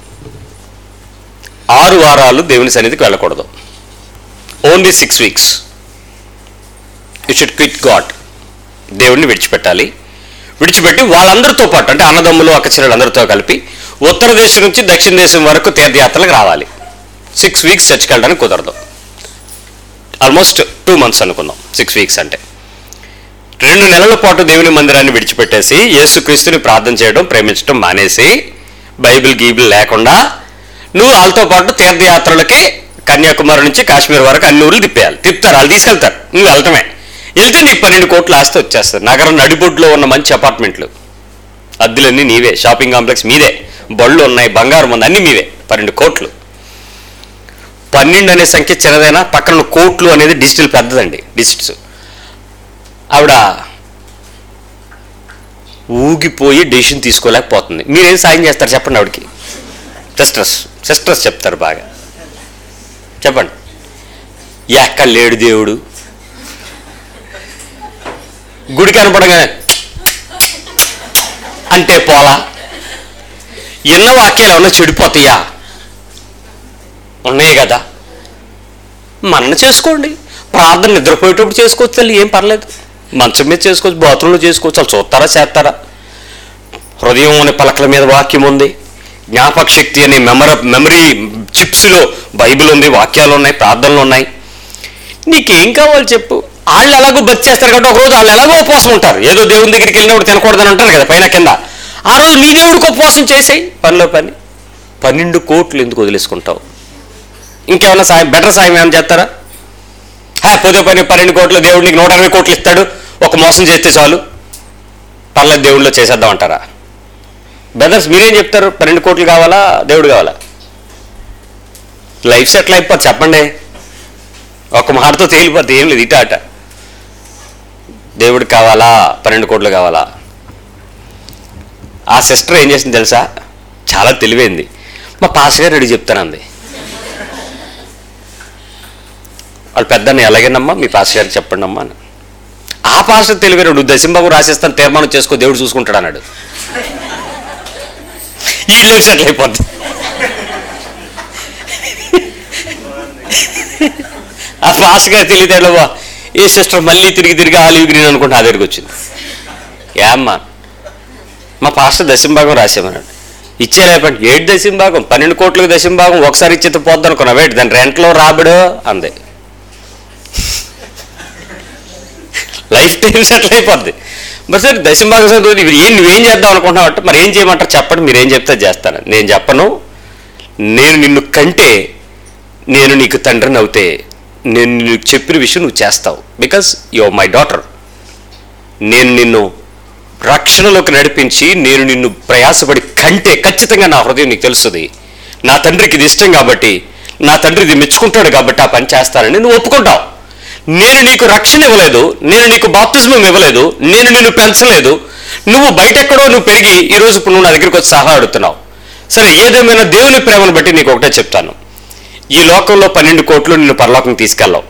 ఆరు వారాలు దేవుని సన్నిధికి వెళ్ళకూడదు only six weeks you should quit God దేవుడిని విడిచిపెట్టాలి విడిచిపెట్టి వాళ్ళందరితో పాటు అంటే అన్నదమ్ములు అక్కచెల్లెలు అందరితో కలిపి ఉత్తర దేశం నుంచి దక్షిణ దేశం వరకు తీర్థయాత్రలకు రావాలి సిక్స్ వీక్స్ చర్చికి వెళ్ళడానికి కుదరదు ఆల్మోస్ట్ టూ మంత్స్ అనుకుందాం సిక్స్ వీక్స్ అంటే రెండు నెలల పాటు దేవుని మందిరాన్ని విడిచిపెట్టేసి యేసుక్రీస్తుని ప్రార్థన చేయడం ప్రేమించడం మానేసి బైబిల్ గీబిల్ లేకుండా నువ్వు వాళ్ళతో పాటు తీర్థయాత్రలకి కన్యాకుమారి నుంచి కాశ్మీర్ వరకు అన్ని ఊర్లు తిప్పేయాలి తిప్పుతారు వాళ్ళు తీసుకెళ్తారు నువ్వు వెళ్తమే వెళ్తే నీకు పన్నెండు కోట్లు ఆస్తి వచ్చేస్తుంది నగరం నడిబొడ్లో ఉన్న మంచి అపార్ట్మెంట్లు అద్దెలన్నీ నీవే షాపింగ్ కాంప్లెక్స్ మీదే బళ్ళు ఉన్నాయి బంగారం ఉంది అన్ని మీవే పన్నెండు కోట్లు పన్నెండు అనే సంఖ్య చిన్నదైనా పక్కన ఉన్న కోట్లు అనేది డిజిటల్ పెద్దదండి డిజిట్స్ ఆవిడ ఊగిపోయి డెసిషన్ తీసుకోలేకపోతుంది మీరేం సాయం చేస్తారు చెప్పండి ఆవిడకి సిస్టర్స్ సిస్టర్స్ చెప్తారు బాగా చెప్పండి ఎక్కడ లేడు దేవుడు గుడి కనపడగానే అంటే పోలా ఎన్న వాక్యాలు ఏమన్నా చెడిపోతాయా ఉన్నాయి కదా మన చేసుకోండి ప్రార్థన నిద్రపోయేటప్పుడు చేసుకోవచ్చు తల్లి ఏం పర్లేదు మంచం మీద చేసుకోవచ్చు బాత్రూంలో చేసుకోవచ్చు వాళ్ళు చూస్తారా చేస్తారా హృదయం అనే పలకల మీద వాక్యం ఉంది జ్ఞాపక శక్తి అనే మెమర మెమరీ చిప్స్లో బైబిల్ ఉంది వాక్యాలు ఉన్నాయి ప్రార్థనలు ఉన్నాయి నీకేం కావాలి చెప్పు వాళ్ళు ఎలాగో బతి చేస్తారు కాబట్టి ఒక రోజు వాళ్ళు ఎలాగో ఉపవాసం ఉంటారు ఏదో దేవుని దగ్గరికి వెళ్ళినప్పుడు తినకూడదని అంటారు కదా పైన కింద ఆ రోజు నీ దేవుడికి ఉపవాసం చేసేయి పనిలో పని పన్నెండు కోట్లు ఎందుకు వదిలేసుకుంటావు ఇంకేమైనా సాయం బెటర్ సాయం ఏమైనా చేస్తారా హే పొదే పని పన్నెండు కోట్లు దేవుడు నీకు నూట అరవై కోట్లు ఇస్తాడు ఒక మోసం చేస్తే చాలు పర్లేదు దేవుడిలో చేసేద్దాం అంటారా బ్రదర్స్ మీరేం చెప్తారు పన్నెండు కోట్లు కావాలా దేవుడు కావాలా లైఫ్ సెటిల్ అయిపోతుంది చెప్పండి ఒక మాటతో తేలిపోద్ది ఏం లేదు ఇట అట దేవుడికి కావాలా పన్నెండు కోట్లు కావాలా ఆ సిస్టర్ ఏం చేసింది తెలుసా చాలా తెలివైంది మా పాస్ గారు రెడీ చెప్తానంది వాళ్ళు పెద్దని ఎలాగేనమ్మా మీ పాస్ గారికి చెప్పండి అమ్మా అని ఆ పాస్టర్ తెలివైన నువ్వు దశంబాబు రాసేస్తాను తీర్మానం చేసుకో దేవుడు చూసుకుంటాడు అన్నాడు ఈ లైఫ్ సెటిల్ అయిపోద్ది ఆ పాస్ గారు తెలియదేళ్ళవా ఏ సిస్టర్ మళ్ళీ తిరిగి తిరిగి ఆలివ్ గ్రీన్ అనుకుంటే ఆ దగ్గరికి వచ్చింది ఏమ్మా మా పాస్టర్ దశంభాగం రాసేమన్నాడు ఇచ్చేలేపండి ఏడు దశంభాగం పన్నెండు కోట్లకు దశంభాగం ఒకసారి ఇచ్చేది పోద్ది అనుకున్నా వేటి దాని రెంట్లో రాబడు అంది లైఫ్ టైం సెటిల్ అయిపోద్ది మరి సరే దశంభాగం చదువు ఇవి ఏం నువ్వేం చేద్దాం అనుకుంటున్నావు అంటే మరి ఏం చేయమంటారు చెప్పండి మీరు ఏం చెప్తే చేస్తాను నేను చెప్పను నేను నిన్ను కంటే నేను నీకు తండ్రిని అవుతే నేను నీకు చెప్పిన విషయం నువ్వు చేస్తావు బికాస్ యు మై డాటర్ నేను నిన్ను రక్షణలోకి నడిపించి నేను నిన్ను ప్రయాసపడి కంటే ఖచ్చితంగా నా హృదయం నీకు తెలుస్తుంది నా తండ్రికి ఇది ఇష్టం కాబట్టి నా తండ్రి ఇది మెచ్చుకుంటాడు కాబట్టి ఆ పని చేస్తానని నువ్వు ఒప్పుకుంటావు నేను నీకు రక్షణ ఇవ్వలేదు నేను నీకు బాప్తిజమం ఇవ్వలేదు నేను నిన్ను పెంచలేదు నువ్వు బయటెక్కడో నువ్వు పెరిగి ఈరోజు ఇప్పుడు నువ్వు నా దగ్గరికి వచ్చి సలహా అడుగుతున్నావు సరే ఏదేమైనా దేవుని ప్రేమను బట్టి నీకు ఒకటే చెప్తాను ఈ లోకంలో పన్నెండు కోట్లు నిన్ను పరలోకం తీసుకెళ్ళవు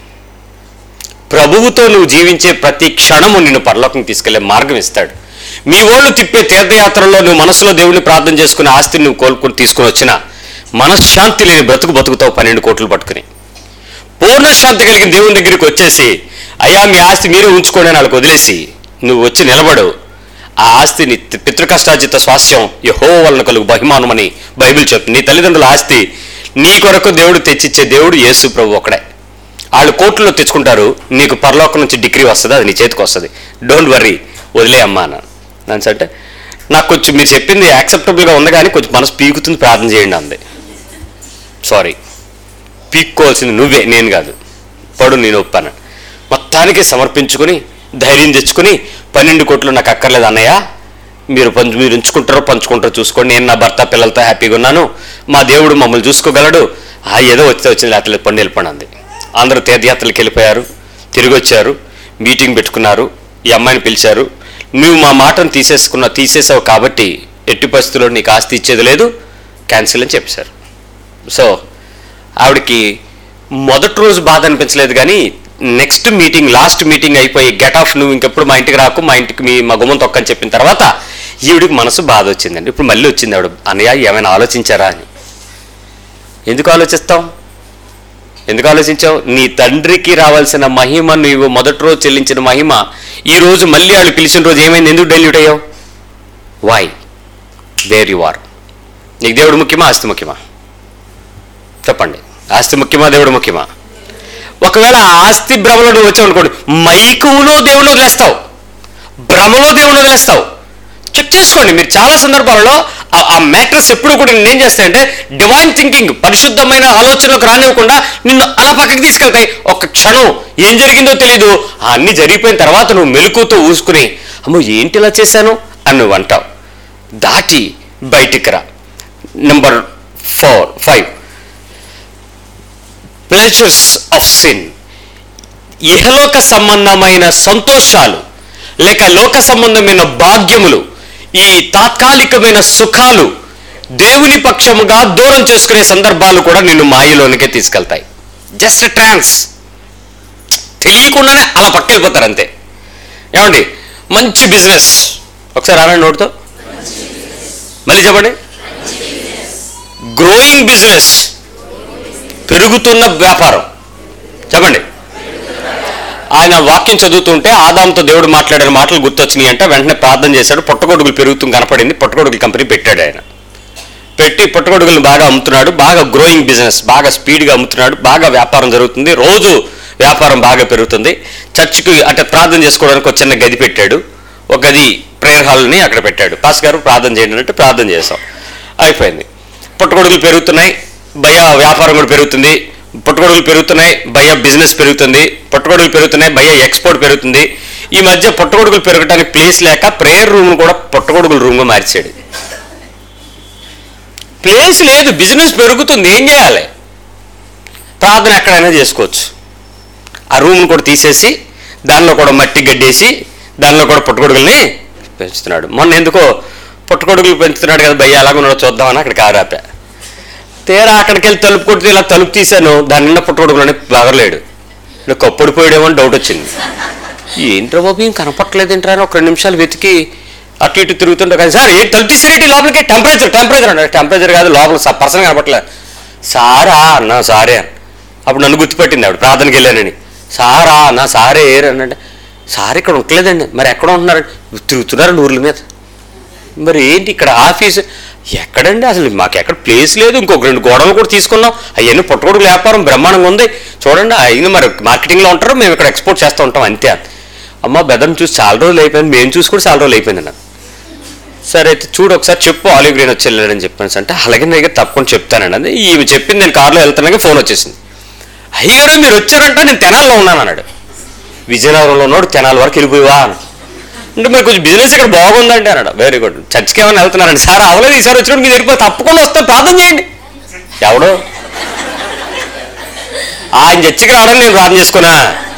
ప్రభువుతో నువ్వు జీవించే ప్రతి క్షణము నిన్ను పరలోకం తీసుకెళ్లే మార్గం ఇస్తాడు మీ ఓళ్ళు తిప్పే తీర్థయాత్రలో నువ్వు మనసులో దేవుని ప్రార్థన చేసుకునే ఆస్తిని నువ్వు కోలుకుని తీసుకుని వచ్చినా మనశ్శాంతి లేని బ్రతుకు బతుకుతావు పన్నెండు కోట్లు పట్టుకుని పూర్ణశాంతి కలిగిన దేవుని దగ్గరికి వచ్చేసి అయ్యా మీ ఆస్తి మీరే ఉంచుకోండి అని వాళ్ళకి వదిలేసి నువ్వు వచ్చి నిలబడు ఆ ఆస్తిని పితృ కష్టాజిత స్వాస్యం యహో వలన కలుగు బహిమానమని బైబిల్ చెప్తుంది నీ తల్లిదండ్రుల ఆస్తి నీ కొరకు దేవుడు తెచ్చిచ్చే దేవుడు యేసు ప్రభు ఒకడే వాళ్ళు కోర్టులో తెచ్చుకుంటారు నీకు పరలోకం నుంచి డిగ్రీ వస్తుంది అది నీ చేతికి వస్తుంది డోంట్ వర్రీ వదిలే అమ్మా అన్నాను దాని అంటే నాకు కొంచెం మీరు చెప్పింది యాక్సెప్టబుల్గా ఉంది కానీ కొంచెం మనసు పీకుతుంది ప్రార్థన చేయండి అంది సారీ పీక్కోవాల్సింది నువ్వే నేను కాదు పడు నేను ఒప్పాను మొత్తానికి సమర్పించుకుని ధైర్యం తెచ్చుకుని పన్నెండు కోట్లు నాకు అక్కర్లేదు అన్నయ్య మీరు పంచు మీరు ఉంచుకుంటారో పంచుకుంటారో చూసుకోండి నేను నా భర్త పిల్లలతో హ్యాపీగా ఉన్నాను మా దేవుడు మమ్మల్ని చూసుకోగలడు ఆ ఏదో వస్తే వచ్చింది లేకపోతే పండు వెళ్ళిపోండి అంది అందరూ తీర్థయాత్రలకు వెళ్ళిపోయారు తిరిగి వచ్చారు మీటింగ్ పెట్టుకున్నారు ఈ అమ్మాయిని పిలిచారు నువ్వు మా మాటను తీసేసుకున్న తీసేసావు కాబట్టి ఎట్టి పరిస్థితుల్లో నీకు ఆస్తి ఇచ్చేది లేదు క్యాన్సిల్ అని చెప్పేశారు సో ఆవిడకి మొదటి రోజు బాధ అనిపించలేదు కానీ నెక్స్ట్ మీటింగ్ లాస్ట్ మీటింగ్ అయిపోయి గెట్ ఆఫ్ నువ్వు ఇంకెప్పుడు మా ఇంటికి రాకు మా ఇంటికి మీ మా గుమ్మం తొక్కని చెప్పిన తర్వాత ఈవిడికి మనసు బాధ వచ్చిందండి ఇప్పుడు మళ్ళీ వచ్చింది ఆవిడ అన్నయ్య ఏమైనా ఆలోచించారా అని ఎందుకు ఆలోచిస్తాం ఎందుకు ఆలోచించావు నీ తండ్రికి రావాల్సిన మహిమ నీవు మొదటి రోజు చెల్లించిన మహిమ ఈ రోజు మళ్ళీ వాళ్ళు పిలిచిన రోజు ఏమైంది ఎందుకు డైల్యూట్ అయ్యావు వై వేర్ యు ఆర్ నీకు దేవుడు ముఖ్యమా ఆస్తి ముఖ్యమా చెప్పండి ఆస్తి ముఖ్యమా దేవుడు ముఖ్యమా ఒకవేళ ఆ ఆస్తి భ్రమలో నువ్వు వచ్చావు అనుకోండి మైకులో దేవుని వదిలేస్తావు భ్రమలో దేవుని వదిలేస్తావు చెక్ చేసుకోండి మీరు చాలా సందర్భాలలో ఆ- ఆ మ్యాటర్స్ ఎప్పుడు కూడా నేను ఏం చేస్తాయంటే డివైన్ థింకింగ్ పరిశుద్ధమైన ఆలోచనలకు రానివ్వకుండా నిన్ను అలా పక్కకి తీసుకెళ్తాయి ఒక క్షణం ఏం జరిగిందో తెలియదు ఆ అన్ని జరిగిపోయిన తర్వాత నువ్వు మెలకుతో ఊసుకుని అమ్మో ఏంటి ఇలా చేశాను అని నువ్వు అంటావు దాటి బయటికి రా number four five pleasures of sin ఇహలోక సంబంధమైన సంతోషాలు లేక లోక సంబంధమైన భాగ్యములు ఈ తాత్కాలికమైన సుఖాలు దేవుని పక్షముగా దూరం చేసుకునే సందర్భాలు కూడా నిన్ను మాయలోనికే తీసుకెళ్తాయి జస్ట్ ట్రాన్స్ తెలియకుండానే అలా పక్కెళ్ళిపోతారు అంతే ఏమండి మంచి బిజినెస్ ఒకసారి అనండి నోటితో మళ్ళీ చెప్పండి గ్రోయింగ్ బిజినెస్ పెరుగుతున్న వ్యాపారం చెప్పండి ఆయన వాక్యం చదువుతుంటే ఆదాంతో దేవుడు మాట్లాడిన మాటలు గుర్తొచ్చినాయి అంటే వెంటనే ప్రార్థన చేశాడు పుట్టగొడుగులు పెరుగుతూ కనపడింది పుట్టగొడుగుల కంపెనీ పెట్టాడు ఆయన పెట్టి పుట్టగొడుగులను బాగా అమ్ముతున్నాడు బాగా గ్రోయింగ్ బిజినెస్ బాగా స్పీడ్గా అమ్ముతున్నాడు బాగా వ్యాపారం జరుగుతుంది రోజు వ్యాపారం బాగా పెరుగుతుంది చర్చికి అంటే ప్రార్థన చేసుకోవడానికి ఒక చిన్న గది పెట్టాడు ఒక గది ప్రేయర్ హాల్ని అక్కడ పెట్టాడు పాస్ గారు ప్రార్థన చేయండి అంటే ప్రార్థన చేసాం అయిపోయింది పుట్టగొడుగులు పెరుగుతున్నాయి భయ వ్యాపారం కూడా పెరుగుతుంది పుట్టగొడుగులు పెరుగుతున్నాయి భయ బిజినెస్ పెరుగుతుంది పుట్టగొడుగులు పెరుగుతున్నాయి భయ ఎక్స్పోర్ట్ పెరుగుతుంది ఈ మధ్య పుట్టగొడుగులు పెరగడానికి ప్లేస్ లేక ప్రేయర్ రూమ్ కూడా పుట్టగొడుగుల రూమ్గా మార్చాడు ప్లేస్ లేదు బిజినెస్ పెరుగుతుంది ఏం చేయాలి ప్రార్థన ఎక్కడైనా చేసుకోవచ్చు ఆ రూమ్ను కూడా తీసేసి దానిలో కూడా మట్టి గడ్డేసి దానిలో కూడా పుట్టగొడుగుల్ని పెంచుతున్నాడు మొన్న ఎందుకో పుట్టగొడుగులు పెంచుతున్నాడు కదా భయ్య ఎలాగ ఉన్నాడో చూద్దామని అక్కడ కారాపా తీరా అక్కడికి వెళ్ళి తలుపు కొట్టి ఇలా తలుపు తీశాను దాని నిండా పుట్టగొడుగులోనే బాగలేడు నాకు కప్పడిపోయాడేమో అని డౌట్ వచ్చింది ఏంట్రా బాబు ఏం కనపట్లేదేంట్రా అని ఒక రెండు నిమిషాలు వెతికి అటు ఇటు తిరుగుతుంటే కానీ సార్ ఏంటి తలుపు తీసారేంటి లోపలికి టెంపరేచర్ టెంపరేచర్ అన్నాడు టెంపరేచర్ కాదు లోపల పర్సన్ కనపట్లేదు సారా అన్నా సారే అని అప్పుడు నన్ను గుర్తుపెట్టింది ఆవిడ ప్రార్థనకి వెళ్ళానని సారా అన్నా సారే ఏరు అనంటే సార్ ఇక్కడ ఉండలేదండి మరి ఎక్కడ ఉంటున్నారు తిరుగుతున్నారు ఊర్ల మీద మరి ఏంటి ఇక్కడ ఆఫీస్ ఎక్కడండి అసలు మాకు ఎక్కడ ప్లేస్ లేదు ఇంకొక రెండు గోడలు కూడా తీసుకున్నాం అవన్నీ పుట్టగొడుగు వ్యాపారం బ్రహ్మాండంగా ఉంది చూడండి అయిన మరి మార్కెటింగ్లో ఉంటారు మేము ఇక్కడ ఎక్స్పోర్ట్ చేస్తూ ఉంటాం అంతే అని అమ్మ బెదం చూసి చాలా రోజులు అయిపోయింది మేము చూసి కూడా చాలా రోజులు అయిపోయింది నాకు సరే అయితే చూడు ఒకసారి చెప్పు ఆలివ్ గ్రీన్ వచ్చి వెళ్ళాడని చెప్పాను అంటే అలాగే నా దగ్గర తప్పకుండా చెప్తానండి అది ఈమె చెప్పింది నేను కార్లో వెళ్తున్నాగా ఫోన్ వచ్చేసింది అయ్యారో మీరు వచ్చారంటే నేను తెనాల్లో ఉన్నాను అన్నాడు విజయనగరంలో ఉన్నాడు తెనాల వరకు వెళ్ళిపోయావా అని అంటే మరి కొంచెం బిజినెస్ ఇక్కడ బాగుందండి అన్నాడు వెరీ గుడ్ చర్చికి ఏమైనా వెళ్తున్నారండి సార్ అవలేదు ఈసారి వచ్చినప్పుడు మీరు వెళ్ళిపోయి తప్పకుండా వస్తే ప్రార్థన చేయండి ఎవడు ఆయన చర్చికి రావడం నేను ప్రార్థన చేసుకున్నా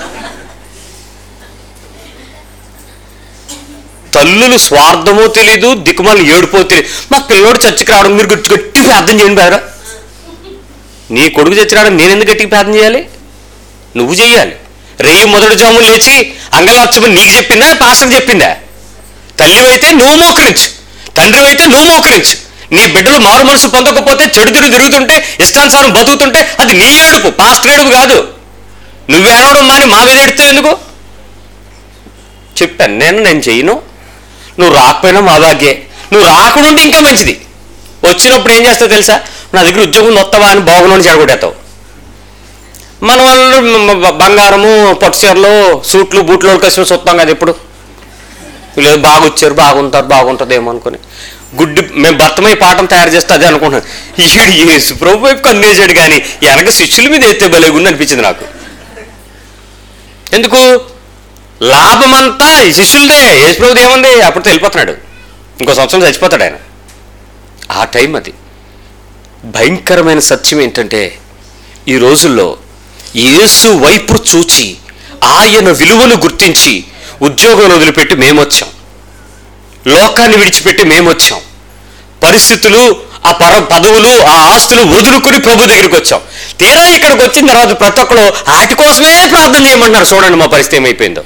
తల్లులు స్వార్థమో తెలీదు దిక్కుమాలు ఏడుపో తెలియదు మా పిల్లోడు చర్చికి రావడం మీరు గట్టి గట్టి ప్రార్థన చేయండి బాగా నీ కొడుకు చర్చి రావడం నేను ఎందుకు గట్టికి ప్రార్థన చేయాలి నువ్వు చేయాలి రేయి మొదటి జాములు లేచి అంగలార్చమని నీకు చెప్పిందా పాస్టర్కి చెప్పిందా తల్లి అయితే నువ్వు మోకరించు తండ్రి అయితే నువ్వు మోకరించు నీ బిడ్డలు మారు మనసు పొందకపోతే చెడు తిరుగు తిరుగుతుంటే ఇష్టానుసారం బతుకుతుంటే అది నీ ఏడుపు పాస్టర్ ఏడుపు కాదు నువ్వు ఏడవడం మాని మా మీద ఎడితే ఎందుకు చెప్పాను నేను నేను చెయ్యను నువ్వు రాకపోయినా మా భాగ్యే నువ్వు రాకుండా ఉంటే ఇంకా మంచిది వచ్చినప్పుడు ఏం చేస్తావు తెలుసా నా దగ్గర ఉద్యోగం వస్తావా అని బాగున్నాను చెడగొట్టేస్తావు మన వాళ్ళు మ- మ- బంగారము పట్టుచీరలు సూట్లు బూట్లు కలిసి చూస్తాం కదా ఇప్పుడు వీళ్ళు బాగా వచ్చారు బాగుంటారు బాగుంటుందేమో అనుకుని గుడ్డి మేము భర్తమై పాఠం తయారు చేస్తే అదే అనుకుంటున్నాను ఈడు యేసు ప్రభు వైపు కన్నేసాడు కానీ వెనక శిష్యుల మీద ఎత్తే బలేగుంది అనిపించింది నాకు ఎందుకు లాభమంతా ఈ శిష్యులదే యేసు ప్రభుది ఏముంది అప్పుడు వెళ్ళిపోతున్నాడు ఇంకో సంవత్సరం చచ్చిపోతాడు ఆయన ఆ టైం అది భయంకరమైన సత్యం ఏంటంటే ఈ రోజుల్లో యేసు వైపు చూచి ఆయన విలువను గుర్తించి ఉద్యోగం వదిలిపెట్టి మేమొచ్చాం లోకాన్ని విడిచిపెట్టి మేమొచ్చాం పరిస్థితులు ఆ పర పదవులు ఆ ఆస్తులు వదులుకుని ప్రభు దగ్గరికి వచ్చాం తీరా ఇక్కడికి వచ్చిన తర్వాత ప్రతి ఒక్కరు వాటి కోసమే ప్రార్థన చేయమంటున్నారు చూడండి మా పరిస్థితి ఏమైపోయిందో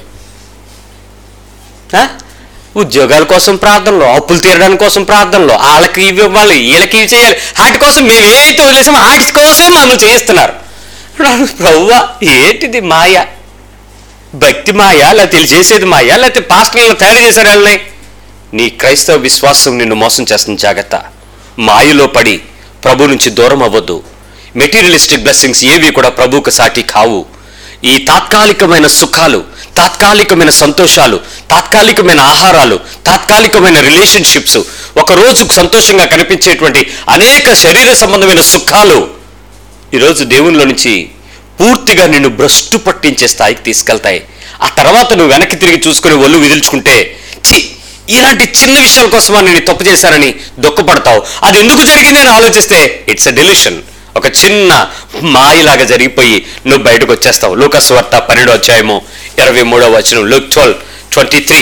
ఆ? ఉద్యోగాల కోసం ప్రార్థనలు అప్పులు తీరడానికి కోసం ప్రార్థనలు వాళ్ళకి ఇవి ఇవ్వాలి వీళ్ళకి ఇవి చేయాలి వాటి కోసం మేము ఏదైతే వదిలేసామో వాటి కోసమే మమ్మల్ని చేయిస్తున్నారు ప్రవ్వా ఏంటిది మాయ భక్తి మాయ లేకపోతే వీళ్ళు చేసేది మాయ లేకపోతే పాస్టర్లను తయారు చేశారు వాళ్ళని నీ క్రైస్తవ విశ్వాసం నిన్ను మోసం చేస్తుంది జాగ్రత్త మాయలో పడి ప్రభు నుంచి దూరం అవ్వద్దు మెటీరియలిస్టిక్ బ్లెస్సింగ్స్ ఏవి కూడా ప్రభువుకు సాటి కావు ఈ తాత్కాలికమైన సుఖాలు తాత్కాలికమైన సంతోషాలు తాత్కాలికమైన ఆహారాలు తాత్కాలికమైన రిలేషన్షిప్స్ ఒక రోజు సంతోషంగా కనిపించేటువంటి అనేక శరీర సంబంధమైన సుఖాలు ఈరోజు దేవునిలో నుంచి పూర్తిగా నిన్ను భ్రష్టు పట్టించే స్థాయికి తీసుకెళ్తాయి ఆ తర్వాత నువ్వు వెనక్కి తిరిగి చూసుకుని ఒళ్ళు విదిల్చుకుంటే చి ఇలాంటి చిన్న విషయాల కోసమా నేను ఈ తప్పు చేశానని దుఃఖపడతావు అది ఎందుకు జరిగింది అని ఆలోచిస్తే ఇట్స్ ఎ డెలిషన్ ఒక చిన్న మాయలాగా జరిగిపోయి నువ్వు బయటకు వచ్చేస్తావు లూకస్ వార్త పన్నెండో అధ్యాయము ఇరవై మూడో వచనం లుక్ ట్వెల్వ్ ట్వంటీ త్రీ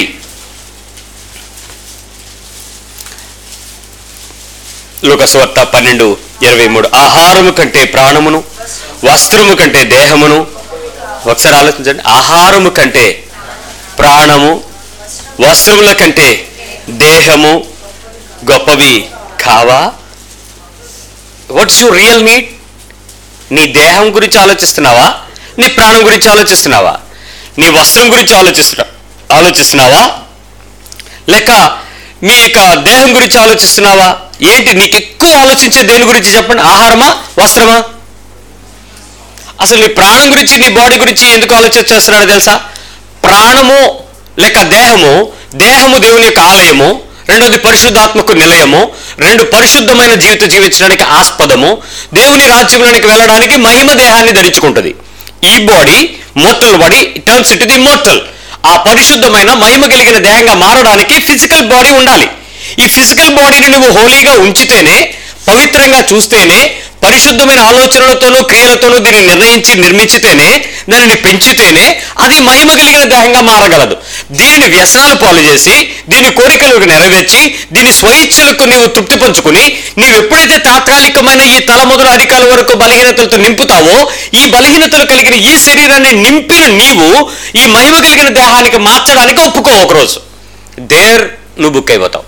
లోకస్వార్త పన్నెండు ఇరవై మూడు ఆహారము కంటే ప్రాణమును వస్త్రము కంటే దేహమును ఒకసారి ఆలోచించండి ఆహారము కంటే ప్రాణము వస్త్రముల కంటే దేహము గొప్పవి కావా వాట్స్ యు రియల్ నీడ్ నీ దేహం గురించి ఆలోచిస్తున్నావా నీ ప్రాణం గురించి ఆలోచిస్తున్నావా నీ వస్త్రం గురించి ఆలోచిస్తున్నా ఆలోచిస్తున్నావా లేక మీ యొక్క దేహం గురించి ఆలోచిస్తున్నావా ఏంటి నీకు ఎక్కువ ఆలోచించే దేని గురించి చెప్పండి ఆహారమా వస్త్రమా అసలు నీ ప్రాణం గురించి నీ బాడీ గురించి ఎందుకు ఆలోచన చేస్తున్నాడో తెలుసా ప్రాణము లేక దేహము దేహము దేవుని యొక్క ఆలయము రెండోది పరిశుద్ధాత్మకు నిలయము రెండు పరిశుద్ధమైన జీవితం జీవించడానికి ఆస్పదము దేవుని రాజ్యంలోనికి వెళ్ళడానికి మహిమ దేహాన్ని ధరించుకుంటుంది ఈ body mortal body turns it the mortal ఆ పరిశుద్ధమైన మహిమ కలిగిన దేహంగా మారడానికి ఫిజికల్ బాడీ ఉండాలి ఈ ఫిజికల్ బాడీని నువ్వు హోలీగా ఉంచితేనే పవిత్రంగా చూస్తేనే పరిశుద్ధమైన ఆలోచనలతోనూ క్రియలతోనూ దీన్ని నిర్ణయించి నిర్మించితేనే దానిని పెంచితేనే అది మహిమ కలిగిన దేహంగా మారగలదు దీనిని వ్యసనాలు పాలు చేసి దీని కోరికలకు నెరవేర్చి దీని స్వయిచ్ఛలకు నీవు తృప్తి పంచుకుని నీవు ఎప్పుడైతే తాత్కాలికమైన ఈ తల మొదలు అరికాల వరకు బలహీనతలతో నింపుతావో ఈ బలహీనతలు కలిగిన ఈ శరీరాన్ని నింపిన నీవు ఈ మహిమ కలిగిన దేహానికి మార్చడానికి ఒప్పుకో ఒకరోజు దేర్ నువ్వు బుక్ అయిపోతావు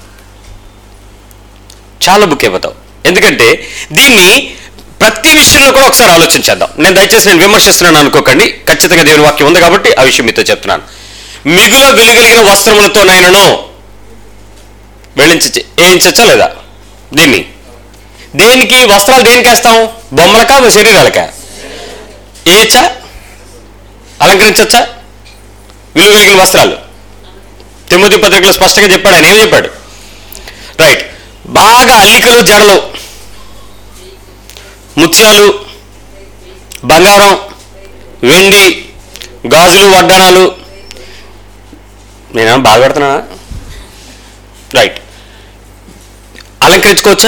చాలా బుక్ అయిపోతావు ఎందుకంటే దీన్ని ప్రతి విషయంలో కూడా ఒకసారి ఆలోచించేద్దాం నేను దయచేసి నేను విమర్శిస్తున్నాను అనుకోకండి ఖచ్చితంగా దేవుని వాక్యం ఉంది కాబట్టి ఆ విషయం మీతో చెప్తున్నాను మిగుల వెలుగలిగిన వస్త్రములతోనైనను వెళ్ళించ వేయించచ్చా లేదా దీన్ని దేనికి వస్త్రాలు దేనికి వేస్తాం బొమ్మలకా శరీరాలకా వేయచ్చా అలంకరించచ్చా విలువ కలిగిన వస్త్రాలు తిమ్మతి పత్రికలో స్పష్టంగా చెప్పాడు ఆయన ఏం చెప్పాడు రైట్ బాగా అల్లికలు జడలు ముత్యాలు బంగారం వెండి గాజులు వడ్డాణాలు నేనేమో బాధపడుతున్నా రైట్ అలంకరించుకోవచ్చా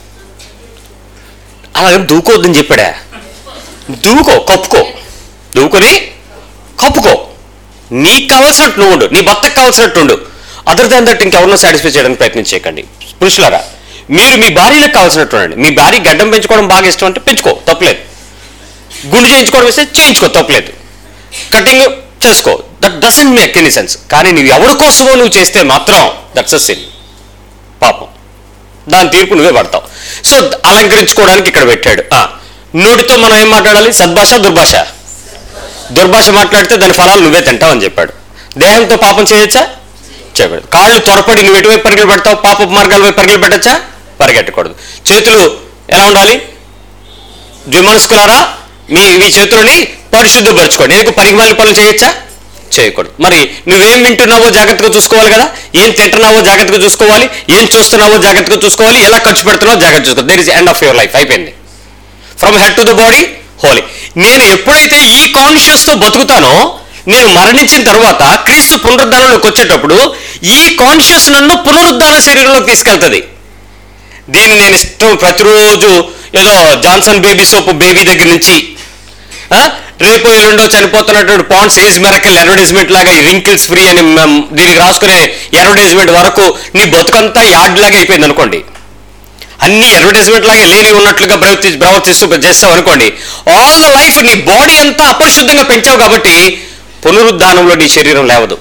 అలాగే దూకోవద్దని చెప్పాడా దూకో కప్పుకో దూకొని కప్పుకో నీకు కావాల్సినట్టు నువ్వు ఉండు నీ భర్తకు కావాల్సినట్టు ఉండు అదర్ దాన్ దట్ ఇంకెవరినో సాటిస్ఫై చేయడానికి ప్రయత్నం చేయకండి పురుషులారా మీరు మీ భార్యలకు కావాల్సినట్టు ఉండండి మీ భార్య గడ్డం పెంచుకోవడం బాగా ఇష్టం అంటే పెంచుకో తప్పలేదు గుండు చేయించుకోవడం ఇస్తే చేయించుకో తప్పలేదు కటింగ్ చేసుకో that doesn't make any sense కానీ నువ్వు ఎవరి కోసమో నువ్వు చేస్తే మాత్రం దట్స్ అ సిన్ పాపం దాని తీర్పు నువ్వే పడతావు సో అలంకరించుకోవడానికి ఇక్కడ పెట్టాడు ఆ, నోటితో మనం ఏం మాట్లాడాలి సద్భాష దుర్భాష దుర్భాష మాట్లాడితే దాని ఫలాలు నువ్వే తింటావు అని చెప్పాడు దేహంతో పాపం చేయొచ్చా చేయకూడదు కాళ్ళు త్వరపడి నువ్వు ఎటువైపు పరుగులు పెడతావు పాప మార్గాల వైపు పరుగులు పెట్టచ్చా పరిగెట్టకూడదు చేతులు ఎలా ఉండాలి ద్విమనస్కులారా మీ మీ చేతులని పరిశుద్ధపరచుకోండి ఎందుకు పరిమాణ పనులు చేయొచ్చా చేయకూడదు మరి నువ్వేం వింటున్నావో జాగ్రత్తగా చూసుకోవాలి కదా ఏం తింటున్నావో జాగ్రత్తగా చూసుకోవాలి ఏం చూస్తున్నావో జాగ్రత్తగా చూసుకోవాలి ఎలా ఖర్చు పెడుతున్నావో జాగ్రత్త చూసుకోవాలి there is end of your life అయిపోయింది from head to the body holy నేను ఎప్పుడైతే ఈ కాన్షియస్తో బతుకుతానో నేను మరణించిన తర్వాత క్రీస్తు పునరుద్ధానంలోకి వచ్చేటప్పుడు ఈ కాన్షియస్ నన్ను పునరుద్ధాన శరీరంలోకి తీసుకెళ్తుంది దీన్ని నేను ఇష్టం ప్రతిరోజు ఏదో జాన్సన్ బేబీ సోప్ బేబీ దగ్గర నుంచి ఆ, రేపు ఎల్లుండో చనిపోతున్నటువంటి పాండ్స్ ఏజ్ మెరకల్ అడ్వర్టైజ్మెంట్ లాగా ఈ రింకిల్స్ ఫ్రీ అని మ్, దీనికి రాసుకునే అడ్వర్టైజ్మెంట్ వరకు నీ బతుకంతా యాడ్ లాగా అయిపోయింది అనుకోండి అన్ని అడ్వర్టైజ్మెంట్ లాగా లేని ఉన్నట్లుగా ప్రవర్తి ప్రవర్తిస్తూ చేస్తావు అనుకోండి ఆల్ ద లైఫ్ నీ బాడీ అంతా అపరిశుద్ధంగా పెంచావు కాబట్టి పునరుద్ధానంలో నీ శరీరం లేవదు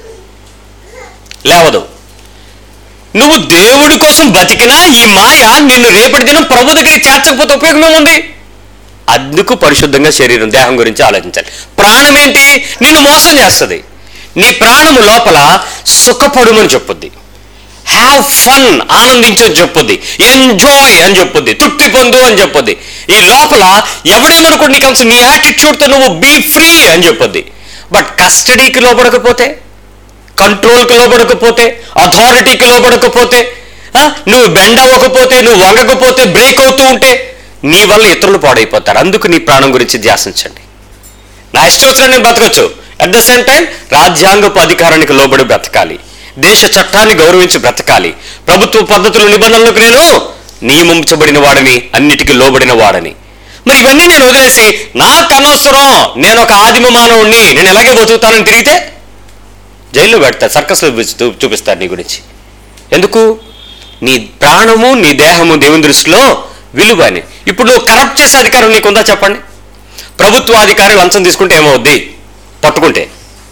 లేవదు నువ్వు దేవుడి కోసం బతికినా ఈ మాయ నిన్ను రేపటి దినం ప్రభు దగ్గరికి చేర్చకపోతే ఉపయోగం ఏముంది అందుకు పరిశుద్ధంగా శరీరం దేహం గురించి ఆలోచించాలి ప్రాణం ఏంటి నిన్ను మోసం చేస్తుంది నీ ప్రాణము లోపల సుఖపడుమని చెప్పుద్ది హ్యావ్ ఫన్ ఆనందించు అని చెప్పుద్ది ఎంజాయ్ అని చెప్పుద్ది తృప్తి పొందు అని చెప్పుద్ది ఈ లోపల ఎవడేమనుకోండి నీకు అసలు నీ యాటిట్యూడ్తో నువ్వు బీ ఫ్రీ అని చెప్పుద్ది బట్ కస్టడీకి లోపడకపోతే కంట్రోల్కి లోబడకపోతే అథారిటీకి లోబడకపోతే ఆ, నువ్వు బెండ్ అవ్వకపోతే నువ్వు వంగకపోతే బ్రేక్ అవుతూ ఉంటే నీ వల్ల ఇతరులు పాడైపోతారు అందుకు నీ ప్రాణం గురించి ధ్యాసించండి నా ఇష్టం వచ్చిన నేను బ్రతకచ్చు అట్ ద సేమ్ టైం రాజ్యాంగపు అధికారానికి లోబడి బ్రతకాలి దేశ చట్టాన్ని గౌరవించి బ్రతకాలి ప్రభుత్వ పద్ధతులు నిబంధనలకు నేను నియమించబడిన వాడని అన్నిటికీ లోబడిన వాడని మరి ఇవన్నీ నేను వదిలేసి నాకు అనవసరం నేను ఒక ఆదిమ మానవుణ్ణి నేను ఎలాగే బతుకుతానని తిరిగితే జైల్లో పెడతారు సర్కస్లో చూపి- చూపిస్తారు నీ గురించి ఎందుకు నీ ప్రాణము నీ దేహము దేవుని దృష్టిలో విలువ అని ఇప్పుడు నువ్వు కరప్ట్ చేసే అధికారం నీకుందా చెప్పండి ప్రభుత్వ అధికారి లంచం తీసుకుంటే ఏమవుద్ది పట్టుకుంటే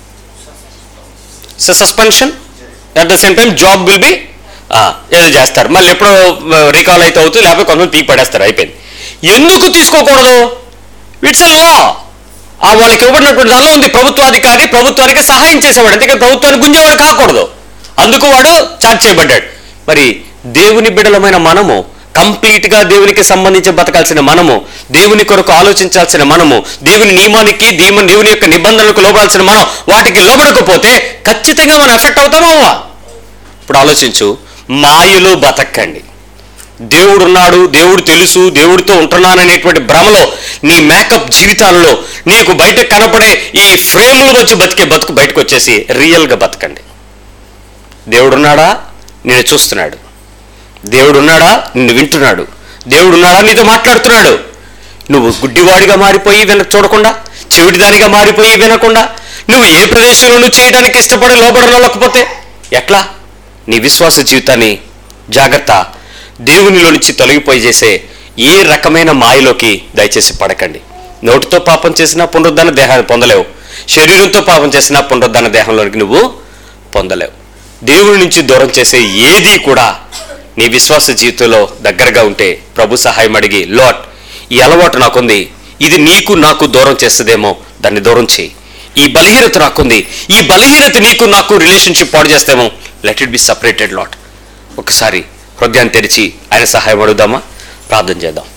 so suspension at the same time job will be ఏదో చేస్తారు మళ్ళీ ఎప్పుడో రీకాల్ అయితే అవుతుంది లేకపోతే కొంతమంది పీక్ పడేస్తారు అయిపోయింది ఎందుకు తీసుకోకూడదు ఇట్స్ అ లా ఆ వాళ్ళకి ఇవ్వబడినటువంటి దానిలో ఉంది ప్రభుత్వాధికారి ప్రభుత్వానికి సహాయం చేసేవాడు అంతేకాని ప్రభుత్వానికి గుంజేవాడు కాకూడదు అందుకు వాడు చార్జ్ చేయబడ్డాడు మరి దేవుని బిడలమైన మనము కంప్లీట్ గా దేవునికి సంబంధించి బతకాల్సిన మనము దేవుని కొరకు ఆలోచించాల్సిన మనము దేవుని నియమానికి దేవుని దేవుని యొక్క నిబంధనలకు లోబడాల్సిన మనం వాటికి లోబడకపోతే ఖచ్చితంగా మనం ఎఫెక్ట్ అవుతామా ఇప్పుడు ఆలోచించు మాయలో బతకండి దేవుడు ఉన్నాడు దేవుడు తెలుసు దేవుడితో ఉంటున్నాననేటువంటి భ్రమలో నీ మేకప్ జీవితాలలో నీకు బయట కనపడే ఈ ఫ్రేములు వచ్చి బతికే బతుకు బయటకు వచ్చేసి రియల్గా బతకండి దేవుడున్నాడా నేను చూస్తున్నాడు దేవుడున్నాడా నిన్ను వింటున్నాడు దేవుడున్నాడా నీతో మాట్లాడుతున్నాడు నువ్వు గుడ్డివాడిగా మారిపోయి వెనక చూడకుండా చెవిటిదానిగా మారిపోయి వినకుండా నువ్వు ఏ ప్రదేశంలో నువ్వు చేయడానికి ఇష్టపడి లోబడలేకపోతే ఎట్లా నీ విశ్వాస జీవితాన్ని జాగ్రత్త దేవునిలో నుంచి తొలగిపోయి చేసే ఏ రకమైన మాయలోకి దయచేసి పడకండి నోటితో పాపం చేసినా పునరుద్ధరణ దేహాన్ని పొందలేవు శరీరంతో పాపం చేసినా పునరుద్ధరణ దేహంలోనికి నువ్వు పొందలేవు దేవుని నుంచి దూరం చేసే ఏది కూడా నీ విశ్వాస జీవితంలో దగ్గరగా ఉంటే ప్రభు సహాయం అడిగి లాట్ ఈ అలవాటు నాకుంది ఇది నీకు నాకు దూరం చేస్తుందేమో దాన్ని దూరం చేయి ఈ బలహీనత నాకుంది ఈ బలహీనత నీకు నాకు రిలేషన్షిప్ పాడు చేస్తేమో లెట్ ఇట్ బి సపరేటెడ్ లాట్ ఒకసారి హృదయాన్ని తెరిచి ఆయన సహాయం అడుగుదామా ప్రార్థన చేద్దాం